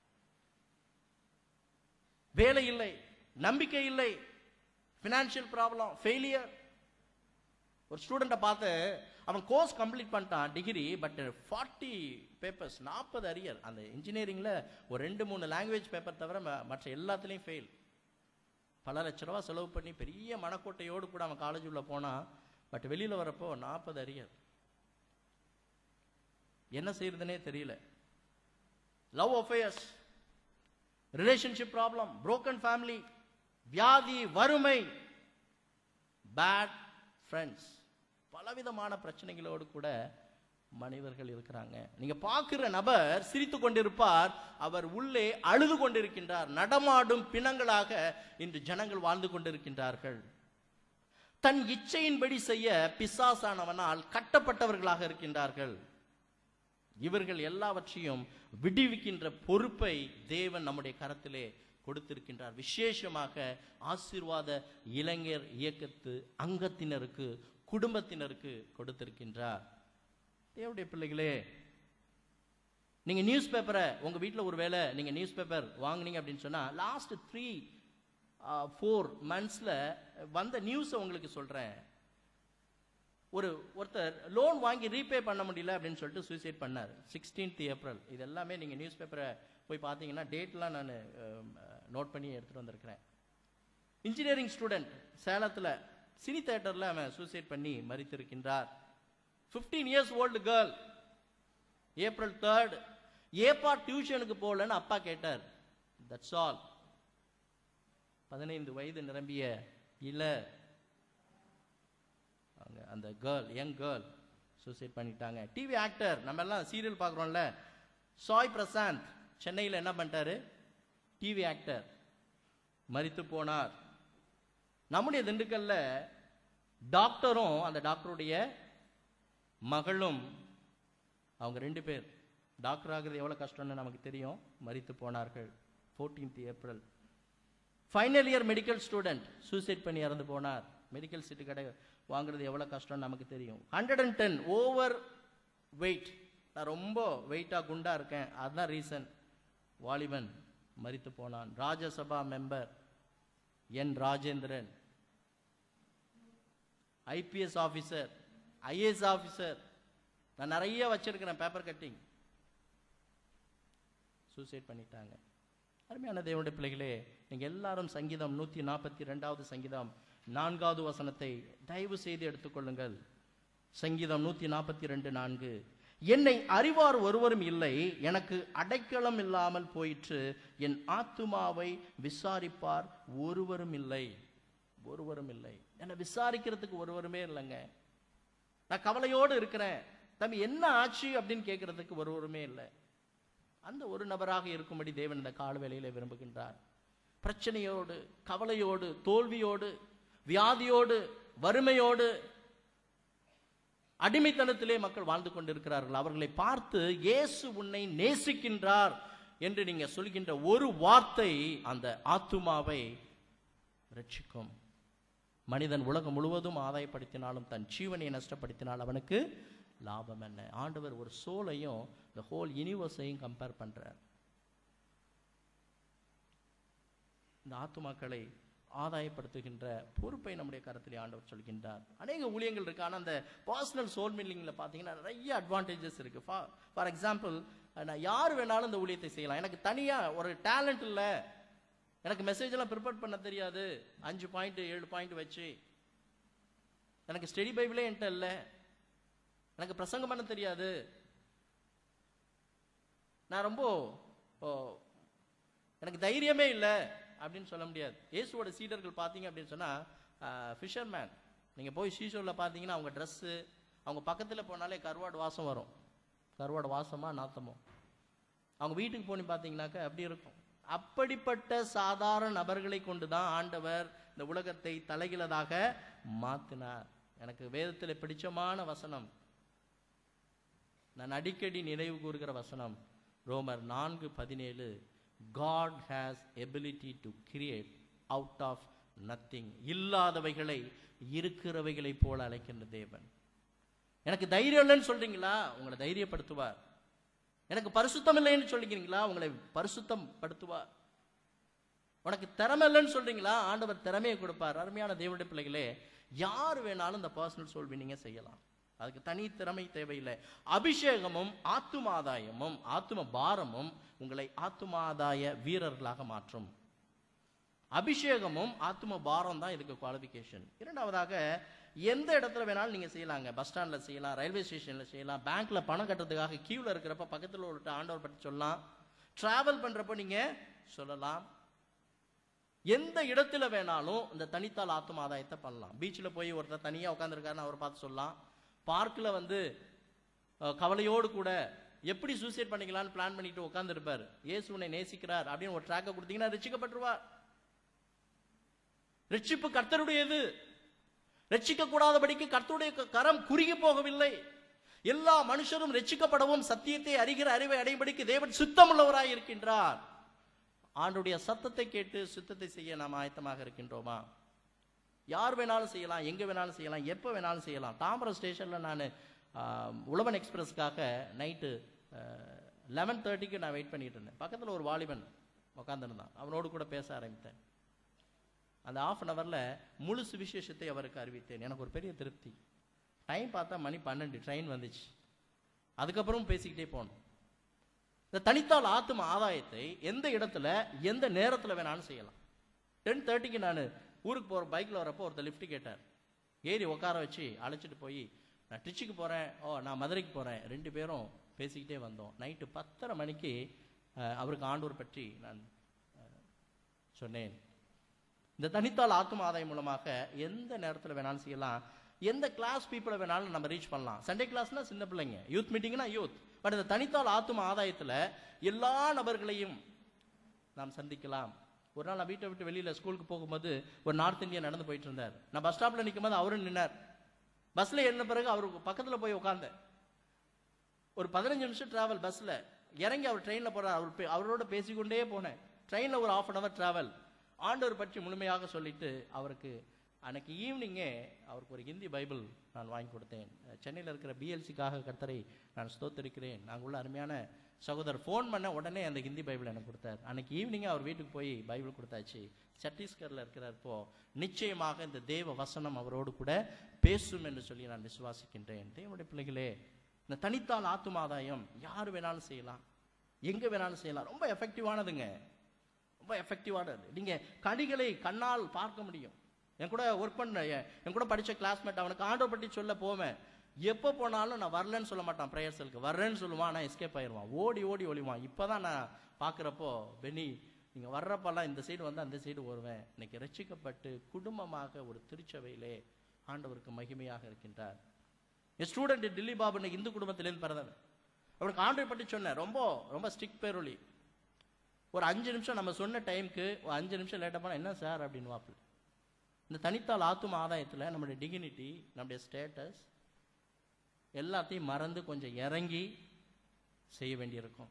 Speaker 1: வேலை இல்லை நம்பிக்கை இல்லை ஃபினான்ஷியல் ப்ராப்ளம் ஃபெயிலியர் ஒரு ஸ்டூடெண்ட்டை பார்த்து அவன் கோர்ஸ் கம்ப்ளீட் பண்ணிட்டான் டிகிரி பட் ஃபார்ட்டி பேப்பர்ஸ் நாற்பது அரியர் அந்த இன்ஜினியரிங்கில் ஒரு ரெண்டு மூணு லாங்குவேஜ் பேப்பர் தவிர ம- மற்ற எல்லாத்துலேயும் ஃபெயில் பல லட்ச ரூபா செலவு பண்ணி பெரிய மனக்கோட்டையோடு கூட அவன் காலேஜ் உள்ள போனான் பட் வெளியில் வரப்போ நாற்பது அரியர் என்ன செய்யறதுனே தெரியல love affairs relationship problem broken family வியாதி வறுமை பேட் ஃப்ரெண்ட்ஸ் பலவிதமான பிரச்சனைகளோடு கூட மனிதர்கள் இருக்கிறாங்க நீங்க பார்க்கிற நபர் சிரித்து கொண்டிருப்பார் அவர் உள்ளே அழுது கொண்டிருக்கின்றார் நடமாடும் பிணங்களாக இன்று ஜனங்கள் வாழ்ந்து கொண்டிருக்கின்றார்கள் தன் இச்சையின்படி செய்ய பிசாசானவனால் கட்டப்பட்டவர்களாக இருக்கின்றார்கள் இவர்கள் எல்லாவற்றையும் விடுவிக்கின்ற பொறுப்பை தேவன் நம்முடைய கரத்திலே கொடுத்திருக்கின்றார் விசேஷமாக ஆசீர்வாத இளைஞர் இயக்கத்து அங்கத்தினருக்கு குடும்பத்தினருக்கு கொடுத்திருக்கின்றார் தேவனுடைய பிள்ளைகளே நீங்க நியூஸ் பேப்பரை உங்க வீட்டில் ஒரு வேளை நீங்க நியூஸ் பேப்பர் வாங்குனீங்க அப்படின்னு சொன்னா லாஸ்ட் த்ரீ ஃபோர் மந்த்ஸ்ல வந்த நியூஸை உங்களுக்கு சொல்றேன் ஒரு ஒருத்தர் லோன் வாங்கி ரீபே பண்ண முடியல அப்படின்னு சொல்லிட்டு சூசைட் பண்ணார் 16th ஏப்ரல் இது எல்லாமே நீங்கள் நியூஸ் பேப்பரை போய் பார்த்தீங்கன்னா டேட்லாம் நான் நோட் பண்ணி எடுத்துகிட்டு வந்திருக்கிறேன் இன்ஜினியரிங் ஸ்டூடெண்ட் சேலத்தில் சினி தேட்டரில் அவன் சூசைட் பண்ணி மறித்திருக்கின்றார் 15 years old girl April third ஏப்பா டியூஷனுக்கு போகலன்னு அப்பா கேட்டார் தட்ஸ் ஆல் பதினைந்து வயது நிரம்பிய இள அவங்க அந்த கேர்ள் யங் கேர்ள் சூசைட் பண்ணிட்டாங்க டிவி ஆக்டர் நம்ம எல்லாம் சீரியல் பார்க்குறோம்ல சாய் பிரசாந்த் சென்னையில் என்ன பண்ணிட்டாரு டிவி ஆக்டர் மரித்து போனார் நம்முடைய திண்டுக்கல்ல டாக்டரும் அந்த டாக்டருடைய மகளும் அவங்க ரெண்டு பேர் டாக்டர் ஆகுறது எவ்வளோ கஷ்டம்னு நமக்கு தெரியும் மரித்து போனார்கள் 14th April final year medical student suicide பண்ணி இறந்து போனார் மெடிக்கல் சீட்டு கடை வாங்குறது எவ்வளோ கஷ்டம்னு நமக்கு தெரியும் hundred and ten over weight நான் ரொம்ப வெயிட்டாக குண்டா இருக்கேன் அதுதான் ரீசன் வாலிபன் மரித்து போனான் Rajya Sabha member N Rajendran IPS officer IAS officer நான் நிறைய வச்சிருக்கிறேன் பேப்பர் கட்டிங் சூசைட் பண்ணிட்டாங்க அருமையான தேவனுடைய பிள்ளைகளே நீங்க எல்லாரும் சங்கீதம் நூத்தி நாற்பத்தி ரெண்டாவது சங்கீதம் நான்காவது வசனத்தை தயவு செய்து எடுத்துக்கொள்ளுங்கள் சங்கீதம் நூத்தி நாற்பத்தி ரெண்டு நான்கு என்னை அறிவார் ஒருவரும் இல்லை எனக்கு அடைக்கலம் இல்லாமல் போயிற்று என் ஆத்துமாவை விசாரிப்பார் ஒருவரும் இல்லை ஒருவரும் இல்லை என்னை விசாரிக்கிறதுக்கு ஒருவருமே இல்லைங்க நான் கவலையோடு இருக்கிறேன் தம்பி என்ன ஆச்சு அப்படின்னு கேட்கறதுக்கு ஒருவருமே இல்லை அந்த ஒரு நபராக இருக்கும்படி தேவன் இந்த கால வேளையில விரும்புகின்றார் பிரச்சனையோடு கவலையோடு தோல்வியோடு வியாதியோடு வறுமையோடு அடிமைத்தனத்திலே மக்கள் வாழ்ந்து கொண்டிருக்கிறார்கள் அவர்களை பார்த்து இயேசு உன்னை நேசிக்கின்றார் என்று நீங்க சொல்கின்ற ஒரு வார்த்தை அந்த ஆத்துமாவை ரட்சிக்கும் மனிதன் உலகம் முழுவதும் ஆதாயப்படுத்தினாலும் தன் ஜீவனை நஷ்டப்படுத்தினால் அவனுக்கு லாபம் என்ன ஆண்டவர் ஒரு சோலையும் இந்த ஹோல் யூனிவர்ஸையும் கம்பேர் பண்றார் இந்த ஆத்துமாக்களை ஆதாயப்படுத்துகின்ற பொறுப்பை நம்முடைய கருத்திலே ஆண்டவர் சொல்கின்றார் அநேக ஊழியங்கள் இருக்கு ஆனால் அந்த பர்சனல் சோல் மில்லிங்கில் பார்த்தீங்கன்னா நிறைய அட்வான்டேஜஸ் இருக்கு ஃபார் எக்ஸாம்பிள் நான் யார் வேணாலும் இந்த ஊழியத்தை செய்யலாம் எனக்கு தனியாக ஒரு டேலண்ட் இல்லை எனக்கு மெசேஜ் எல்லாம் ப்ரிப்பேர் பண்ண தெரியாது அஞ்சு பாயிண்ட் ஏழு பாயிண்ட் வச்சு எனக்கு ஸ்டடி பைபிளே என்கிட்ட இல்லை எனக்கு பிரசங்கம் பண்ண தெரியாது நான் ரொம்ப ஓ, எனக்கு தைரியமே இல்லை அப்படின்னு சொல்ல முடியாது இயேசுவோட சீடர்கள் பார்த்தீங்க அப்படின்னு சொன்னா ஃபிஷர்மேன் நீங்க போய் சீஷோரில் பார்த்தீங்கன்னா அவங்க ட்ரெஸ்ஸு அவங்க பக்கத்துல போனாலே கருவாடு வாசம் வரும் கருவாடு வாசமா நாத்தமோ அவங்க வீட்டுக்கு போய் பார்த்தீங்கன்னாக்க அப்படி இருக்கும் அப்படிப்பட்ட சாதாரண நபர்களை கொண்டு தான் ஆண்டவர் இந்த உலகத்தை தலைகிலதாக மாத்தினார் எனக்கு வேதத்தில் பிடிச்சமான வசனம் நான் அடிக்கடி நினைவு கூறுகிற வசனம் ரோமர் நான்கு பதினேழு God has ability to create out of nothing இல்லாதவைகளை இருக்கிறவைகளைப் போல அழைக்கின்ற தேவன் எனக்கு தைரியம் இல்லைன்னு சொல்றீங்களா உங்களை தைரியப்படுத்துவார் எனக்கு பரிசுத்தம் இல்லைன்னு சொல்லிக்கிறீங்களா உங்களை பரிசுத்தம் படுத்துவார் உனக்கு திறமை இல்லைன்னு சொல்றீங்களா ஆண்டவர் திறமையை கொடுப்பார் அருமையான தேவனுடைய பிள்ளைகளே யார் வேணாலும் இந்த பர்சனல் சோல் வினிங்க செய்யலாம் அதுக்கு தனி திறமை தேவையில்லை அபிஷேகமும் ஆத்துமாதாயமும் ஆத்தும பாரமும் உங்களை ஆத்துமாதாய வீரர்களாக மாற்றும் அபிஷேகமும் ஆத்தும பாரம் தான் இதுக்கு குவாலிஃபிகேஷன் இரண்டாவதாக எந்த இடத்துல வேணாலும் நீங்க செய்யலாங்க பஸ் ஸ்டாண்ட்ல செய்யலாம் ரயில்வே ஸ்டேஷன்ல செய்யலாம் பேங்க்ல பணம் கட்டுறதுக்காக கியூல இருக்கிறப்ப பக்கத்துல ஒரு ஆண்டவர் பற்றி சொல்லலாம் டிராவல் பண்றப்ப நீங்க சொல்லலாம் எந்த இடத்துல வேணாலும் இந்த தனித்தால் ஆத்தும ஆதாயத்தை பண்ணலாம் பீச்சில் போய் ஒருத்தர் தனியா உட்காந்துருக்காருன்னு அவர் பார்த்து சொல்லலாம் பார்க்கில் வந்து அஹ், கவலையோடு கூட எப்படி சூசைட் பண்ணிக்கலாம்னு பிளான் பண்ணிட்டு உட்காந்துருப்பார் இயேசு உன்னை நேசிக்கிறார் அப்படின்னு ஒரு ட்ராக்கை கொடுத்தீங்கன்னா ரசிக்கப்பட்டுருவார் ரட்சிப்பு கர்த்தருடையது ரட்சிக்க கூடாதபடிக்கு கர்த்தருடைய க- கரம் குறுகி போகவில்லை எல்லா மனுஷரும் ரட்சிக்கப்படவும் சத்தியத்தை அறிகிற அறிவை அடையும்படிக்கு தேவன் சுத்தமுள்ளவராய் இருக்கின்றார் ஆண்டுடைய சத்தத்தை கேட்டு சுத்தத்தை செய்ய நாம் ஆயத்தமாக இருக்கின்றோமா யார் வேணாலும் செய்யலாம் எங்க வேணாலும் செய்யலாம் எப்போ வேணாலும் செய்யலாம் தாம்பரம் ஸ்டேஷன்ல நான் உழவன் எக்ஸ்பிரஸ்க்காக நைட்டு லெவன் தேர்ட்டிக்கு நான் வெயிட் பண்ணிட்டு இருந்தேன் பக்கத்தில் ஒரு வாலிபன் உட்காந்துருந்தான் அவனோடு கூட பேச ஆரம்பித்தேன் அந்த ஆஃப் அன் ஹவரில் முழு சுவிசேஷத்தை அவருக்கு அறிவித்தேன் எனக்கு ஒரு பெரிய திருப்தி டைம் பார்த்தா மணி பன்னெண்டு ட்ரெயின் வந்துச்சு அதுக்கப்புறம் பேசிக்கிட்டே போனோம் இந்த தனித்தால் ஆத்தும ஆதாயத்தை எந்த இடத்துல எந்த நேரத்தில் வேணாலும் செய்யலாம் டென் தேர்ட்டிக்கு நான் ஊருக்கு போகிற பைக்கில் வரப்போ ஒருத்தர் லிஃப்ட் கேட்டார் ஏறி உட்கார வச்சு அழைச்சிட்டு போய் நான் ட்ரிச்சிக்கு போகிறேன் ஓ நான் மதுரைக்கு போகிறேன் ரெண்டு பேரும் பேசிக்கிட்டே வந்தோம் நைட்டு பத்தரை மணிக்கு அஹ், அவருக்கு ஆண்டூர் பற்றி நான் அஹ், சொன்னேன் இந்த தனித்தால் ஆத்தும ஆதாயம் மூலமாக எந்த நேரத்தில் வேணாலும் செய்யலாம் எந்த கிளாஸ் பீப்புளை வேணாலும் நம்ம ரீச் பண்ணலாம் சண்டே கிளாஸ்னா சின்ன பிள்ளைங்க யூத் மீட்டிங்னா யூத் பட் இந்த தனித்தால் ஆத்தும ஆதாயத்தில் எல்லா நபர்களையும் நாம் சந்திக்கலாம் ஒரு நாள் நான் வீட்டை விட்டு வெளியில ஸ்கூலுக்கு போகும்போது ஒரு நார்த் இந்தியன் நடந்து போயிட்டு இருந்தார் நான் பஸ் ஸ்டாப்ல நிற்கும் போது அவரும் நின்னார் பஸ்ல ஏறின பிறகு அவருக்கு பக்கத்துல போய் உட்கார்ந்தேன் ஒரு பதினஞ்சு நிமிஷம் டிராவல் பஸ்ல இறங்கி அவர் ட்ரெயின்ல போறார் அவர் பே- அவரோட பேசிக்கொண்டே போனேன் ட்ரெயின்ல ஒரு ஆஃப் அன் அவர் டிராவல் ஆண்டவர் பற்றி முழுமையாக சொல்லிட்டு அவருக்கு அன்னைக்கு ஈவினிங்கே அவருக்கு ஒரு ஹிந்தி பைபிள் நான் வாங்கி கொடுத்தேன் சென்னையில் இருக்கிற பிஎல்சிக்காக கர்த்தரை நான் ஸ்தோத்தரிக்கிறேன் நாங்கள் உள்ள அருமையான சகோதரர் ஃபோன் பண்ண உடனே அந்த ஹிந்தி பைபிள் எனக்கு கொடுத்தார் அன்னைக்கு ஈவினிங்கே அவர் வீட்டுக்கு போய் பைபிள் கொடுத்தாச்சு சத்தீஸ்கர்ல இருக்கிறப்போ நிச்சயமாக இந்த தேவ வசனம் அவரோடு கூட பேசும் என்று சொல்லி நான் விசுவாசிக்கின்றேன் தேவனுடைய பிள்ளைகளே இந்த தனித்தால் ஆத்துமாதாயம் யார் வேணாலும் செய்யலாம் எங்க வேணாலும் செய்யலாம் ரொம்ப எஃபெக்டிவானதுங்க ரொம்ப எஃபெக்டிவானது நீங்க கடிகளை கண்ணால் பார்க்க முடியும் என் கூட ஒர்க் பண்ண என் என் கூட படிச்ச கிளாஸ்மேட் அவனுக்கு ஆண்டவர் பற்றி சொல்ல போவேன் எப்போ போனாலும் நான் வரலன்னு சொல்ல மாட்டான் ப்ரேயர் செல்க்கு வர்றேன்னு சொல்லுவான் ஆனால் எஸ்கேப் ஆயிடுவான் ஓடி ஓடி ஒளிவான் இப்போதான் நான் பார்க்குறப்போ பெனி நீங்க வர்றப்பெல்லாம் இந்த சைடு வந்து அந்த சைடு வருவேன் இன்னைக்கு ரட்சிக்கப்பட்டு குடும்பமாக ஒரு திருச்சபையிலே ஆண்டவருக்கு மகிமையாக இருக்கின்றார் என் ஸ்டூடெண்ட் டில்லி பாபு இன்னைக்கு இந்து குடும்பத்திலேருந்து பிறந்தவன் அவனுக்கு ஆண்டை பற்றி சொன்னேன் ரொம்ப ரொம்ப ஸ்ட்ரிக் பேரொலி ஒரு அஞ்சு நிமிஷம் நம்ம சொன்ன டைம்க்கு ஒரு அஞ்சு நிமிஷம் லேட்டாக போனால் என்ன சார் அப்படின்னு வாப்பில் இந்த தனித்தால் ஆத்தும ஆதாயத்தில் நம்முடைய டிகினிட்டி நம்முடைய ஸ்டேட்டஸ் எல்லாத்தையும் மறந்து கொஞ்சம் இறங்கி செய்ய வேண்டியிருக்கும்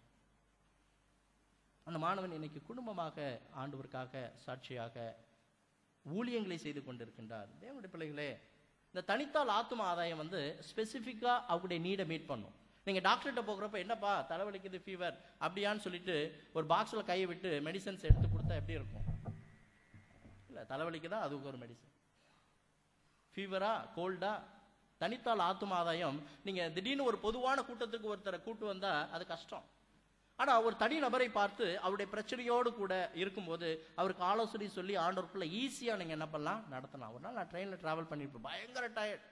Speaker 1: அந்த மாணவன் இன்னைக்கு குடும்பமாக ஆண்டவருக்காக சாட்சியாக ஊழியங்களை செய்து கொண்டிருக்கின்றார் தேவனுடைய பிள்ளைகளே இந்த தனித்தால் ஆத்தும ஆதாயம் வந்து ஸ்பெசிஃபிக்காக அவங்களுடைய நீடை மீட் பண்ணும் நீங்கள் டாக்டர்கிட்ட போகிறப்ப என்னப்பா தலைவலிக்குது ஃபீவர் அப்படியான்னு சொல்லிட்டு ஒரு பாக்ஸில் கையை விட்டு மெடிசன்ஸ் எடுத்து கொடுத்தா எப்படி இருக்கும் இல்லை தலைவலிக்கு தான் அதுக்கு ஒரு மெடிசன் ஃபீவரா கோல்டா தனித்தால் ஆத்தும ஆதாயம் நீங்கள் திடீர்னு ஒரு பொதுவான கூட்டத்துக்கு ஒருத்தரை கூட்டு வந்தா அது கஷ்டம் ஆனா ஒரு தனி நபரை பார்த்து அவருடைய பிரச்சனையோடு கூட இருக்கும்போது அவருக்கு ஆலோசனை சொல்லி ஆண்டவருக்குள்ள ஈஸியா நீங்க என்ன பண்ணலாம் நடத்தலாம் ஒரு நாள் நான் ட்ரெயின்ல டிராவல் பண்ணிருப்பேன் பயங்கர டயர்ட்